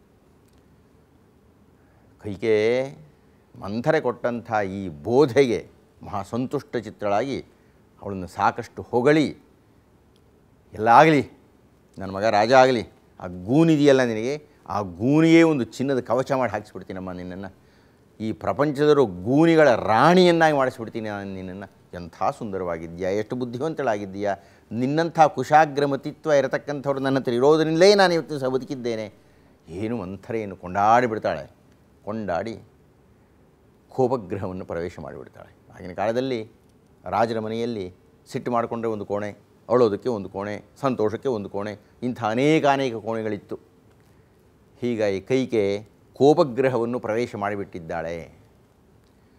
ಕೈಗೆ ಮಂಥರೆ ಕೊಟ್ಟಂಥ ಈ ಬೋಧೆಗೆ ಮಹಾ ಸಂತುಷ್ಟ ಚಿತ್ರಳಾಗಿ ಅವಳನ್ನು ಸಾಕಷ್ಟು ಹೊಗಳಿ ಎಲ್ಲ ಆಗಲಿ ನನ್ನ ಮಗ ರಾಜ ಆಗಲಿ ಆ ಗೂನಿದೆಯಲ್ಲ ನಿನಗೆ ಆ ಗೂನಿಗೆ ಒಂದು ಚಿನ್ನದ ಕವಚ ಮಾಡಿ ಹಾಕಿಸ್ಬಿಡ್ತೀನಮ್ಮ ನಿನ್ನನ್ನು ಈ ಪ್ರಪಂಚದವರು ಗೂನಿಗಳ ರಾಣಿಯನ್ನಾಗಿ ಮಾಡಿಸ್ಬಿಡ್ತೀನಿ ನಾನು ನಿನ್ನನ್ನು ಎಂಥ ಸುಂದರವಾಗಿದ್ದೀಯಾ ಎಷ್ಟು ಬುದ್ಧಿವಂತಳಾಗಿದ್ದೀಯಾ ನಿನ್ನಂಥ ಕುಶಾಗ್ರಮತಿತ್ವ ಇರತಕ್ಕಂಥವ್ರು ನನ್ನ ಹತ್ರ ಇರೋದರಿಂದಲೇ ನಾನು ಇವತ್ತು ಸಹ ಬದುಕಿದ್ದೇನೆ ಏನು ಮಂಥರೆಯನ್ನು ಕೊಂಡಾಡಿ ಬಿಡ್ತಾಳೆ ಕೊಂಡಾಡಿ ಕೋಪಗ್ರಹವನ್ನು ಪ್ರವೇಶ ಮಾಡಿಬಿಡ್ತಾಳೆ ಆಗಿನ ಕಾಲದಲ್ಲಿ ರಾಜರ ಮನೆಯಲ್ಲಿ ಸಿಟ್ಟು ಮಾಡಿಕೊಂಡ್ರೆ ಒಂದು ಕೋಣೆ ಅಳೋದಕ್ಕೆ ಒಂದು ಕೋಣೆ ಸಂತೋಷಕ್ಕೆ ಒಂದು ಕೋಣೆ ಇಂಥ ಅನೇಕ ಅನೇಕ ಕೋಣೆಗಳಿತ್ತು ಹೀಗಾಗಿ ಕೈಗೆ ಕೋಪಗ್ರಹವನ್ನು ಪ್ರವೇಶ ಮಾಡಿಬಿಟ್ಟಿದ್ದಾಳೆ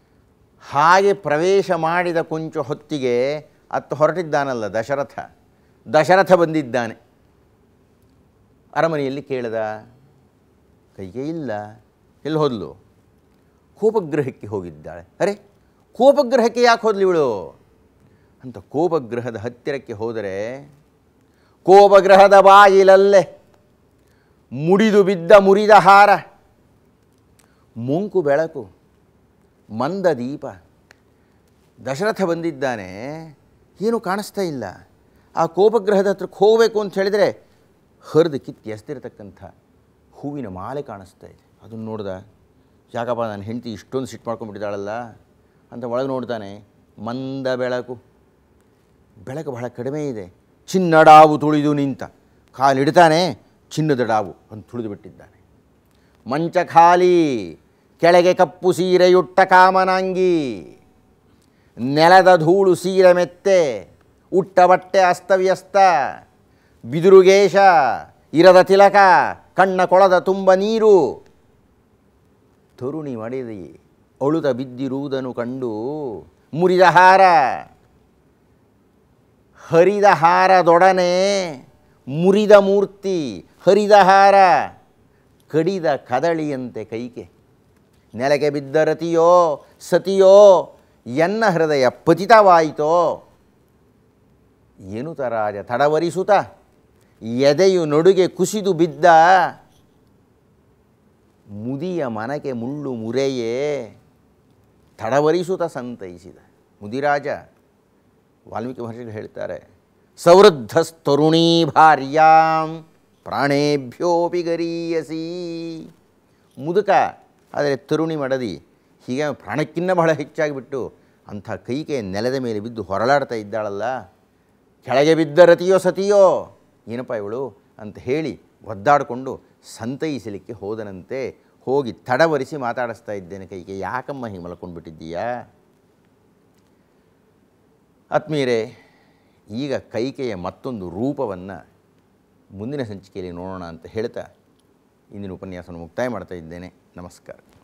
ಹಾಗೆ ಪ್ರವೇಶ ಮಾಡಿದ ಕೊಂಚ ಹೊತ್ತಿಗೆ ಅತ್ತ ಹೊರಟಿದ್ದಾನಲ್ಲ ದಶರಥ ದಶರಥ ಬಂದಿದ್ದಾನೆ ಅರಮನೆಯಲ್ಲಿ ಕೇಳ್ದ ಕೈಗೆ ಇಲ್ಲ ಎಲ್ಲಿ ಹೋದ್ಲು ಕೋಪಗ್ರಹಕ್ಕೆ ಹೋಗಿದ್ದಾಳೆ ಅರೆ ಕೋಪಗ್ರಹಕ್ಕೆ ಯಾಕೆ ಹೋದ್ಲು ಇವಳು ಅಂತ ಕೋಪಗ್ರಹದ ಹತ್ತಿರಕ್ಕೆ ಹೋದರೆ ಕೋಪಗ್ರಹದ ಬಾಗಿಲಲ್ಲೇ ಮುಡಿದು ಬಿದ್ದ ಮುರಿದ ಹಾರ ಮುಂಕು ಬೆಳಕು ಮಂದ ದೀಪ ದಶರಥ ಬಂದಿದ್ದಾನೆ ಏನೂ ಕಾಣಿಸ್ತಾ ಇಲ್ಲ ಆ ಕೋಪಗ್ರಹದ ಹತ್ರಕ್ಕೆ ಹೋಗಬೇಕು ಅಂತ ಹೇಳಿದರೆ ಹರಿದು ಕಿತ್ತಿ ಎಸ್ತಿರತಕ್ಕಂಥ ಹೂವಿನ ಮಾಲೆ ಕಾಣಿಸ್ತಾ ಇದೆ ಅದನ್ನು ನೋಡ್ದ ಯಾಕಪ್ಪ ನನ್ನ ಹೆಂಡತಿ ಇಷ್ಟೊಂದು ಸಿಟ್ಟು ಮಾಡ್ಕೊಂಡ್ಬಿಟ್ಟಿದ್ದಾಳಲ್ಲ ಅಂತ ಒಳಗೆ ನೋಡ್ತಾನೆ ಮಂದ ಬೆಳಕು ಬೆಳಕು ಬಹಳ ಕಡಿಮೆ ಇದೆ ಚಿನ್ನಡಾವು ತುಳಿದು ನಿಂತ ಕಾಲಿಡ್ತಾನೆ ಚಿನ್ನದ ಡಾವು ಅಂತ ತುಳಿದು ಬಿಟ್ಟಿದ್ದಾನೆ ಮಂಚ ಖಾಲಿ ಕೆಳಗೆ ಕಪ್ಪು ಸೀರೆಯುಟ್ಟ ಕಾಮನಾಂಗಿ ನೆಲದ ಧೂಳು ಸೀರೆ ಮೆತ್ತೆ ಉಟ್ಟ ಬಟ್ಟೆ ಅಸ್ತವ್ಯಸ್ತ ಬಿದುರುಗೇಶ ಇರದ ತಿಲಕ ಕಣ್ಣ ಕೊಳದ ತುಂಬ ನೀರು ತರುಣಿ ಮಡಿದಿ ಅಳುತ ಬಿದ್ದಿರುವುದನ್ನು ಕಂಡು ಮುರಿದ ಹಾರ ಹರಿದ ಹಾರದೊಡನೆ ಮುರಿದ ಮೂರ್ತಿ ಹರಿದ ಹಾರ ಕಡಿದ ಕದಳಿಯಂತೆ ಕೈಗೆ ನೆಲಗೆ ಬಿದ್ದ ರತಿಯೋ ಸತಿಯೋ ಎನ್ನ ಹೃದಯ ಪತಿತವಾಯಿತೋ ಏನುತ ರಾಜ ತಡವರಿಸುತ್ತ ಎದೆಯು ನಡುಗೆ ಕುಸಿದು ಬಿದ್ದ ಮುದಿಯ ಮನಕ್ಕೆ ಮುಳ್ಳು ಮುರೆಯೇ ತಡವರಿಸುತ್ತ ಸಂತೈಸಿದ ಮುದಿರಾಜ ವಾಲ್ಮೀಕಿ ಮಹರ್ಷಿಗಳು ಹೇಳ್ತಾರೆ ಸವೃದ್ಧಸ್ತರುಣೀ ಭಾರ್ಯಾಂ ಪ್ರಾಣೇಭ್ಯೋಪಿ ಗರೀಯಸಿ ಮುದುಕ ಆದರೆ ತರುಣಿ ಮಡದಿ ಹೀಗೆ ಪ್ರಾಣಕ್ಕಿನ್ನ ಬಹಳ ಹೆಚ್ಚಾಗಿಬಿಟ್ಟು ಅಂಥ ಕೈಗೆ ನೆಲದ ಮೇಲೆ ಬಿದ್ದು ಹೊರಳಾಡ್ತಾ ಇದ್ದಾಳಲ್ಲ ಕೆಳಗೆ ಬಿದ್ದ ರತಿಯೋ ಸತಿಯೋ ಏನಪ್ಪ ಇವಳು ಅಂತ ಹೇಳಿ ಒದ್ದಾಡಿಕೊಂಡು ಸಂತೈಸಲಿಕ್ಕೆ ಹೋದನಂತೆ ಹೋಗಿ ತಡವರಿಸಿ ಮಾತಾಡಿಸ್ತಾ ಇದ್ದೇನೆ ಕೈಗೆ ಯಾಕಮ್ಮ ಹೀಗೆ ಮಲ್ಕೊಂಡ್ಬಿಟ್ಟಿದ್ದೀಯಾ ಆತ್ಮೀಯರೇ ಈಗ ಕೈಕೆಯ ಮತ್ತೊಂದು ರೂಪವನ್ನು ಮುಂದಿನ ಸಂಚಿಕೆಯಲ್ಲಿ ನೋಡೋಣ ಅಂತ ಹೇಳ್ತಾ ಇಂದಿನ ಉಪನ್ಯಾಸವನ್ನು ಮುಕ್ತಾಯ ಮಾಡ್ತಾ ಇದ್ದೇನೆ ನಮಸ್ಕಾರ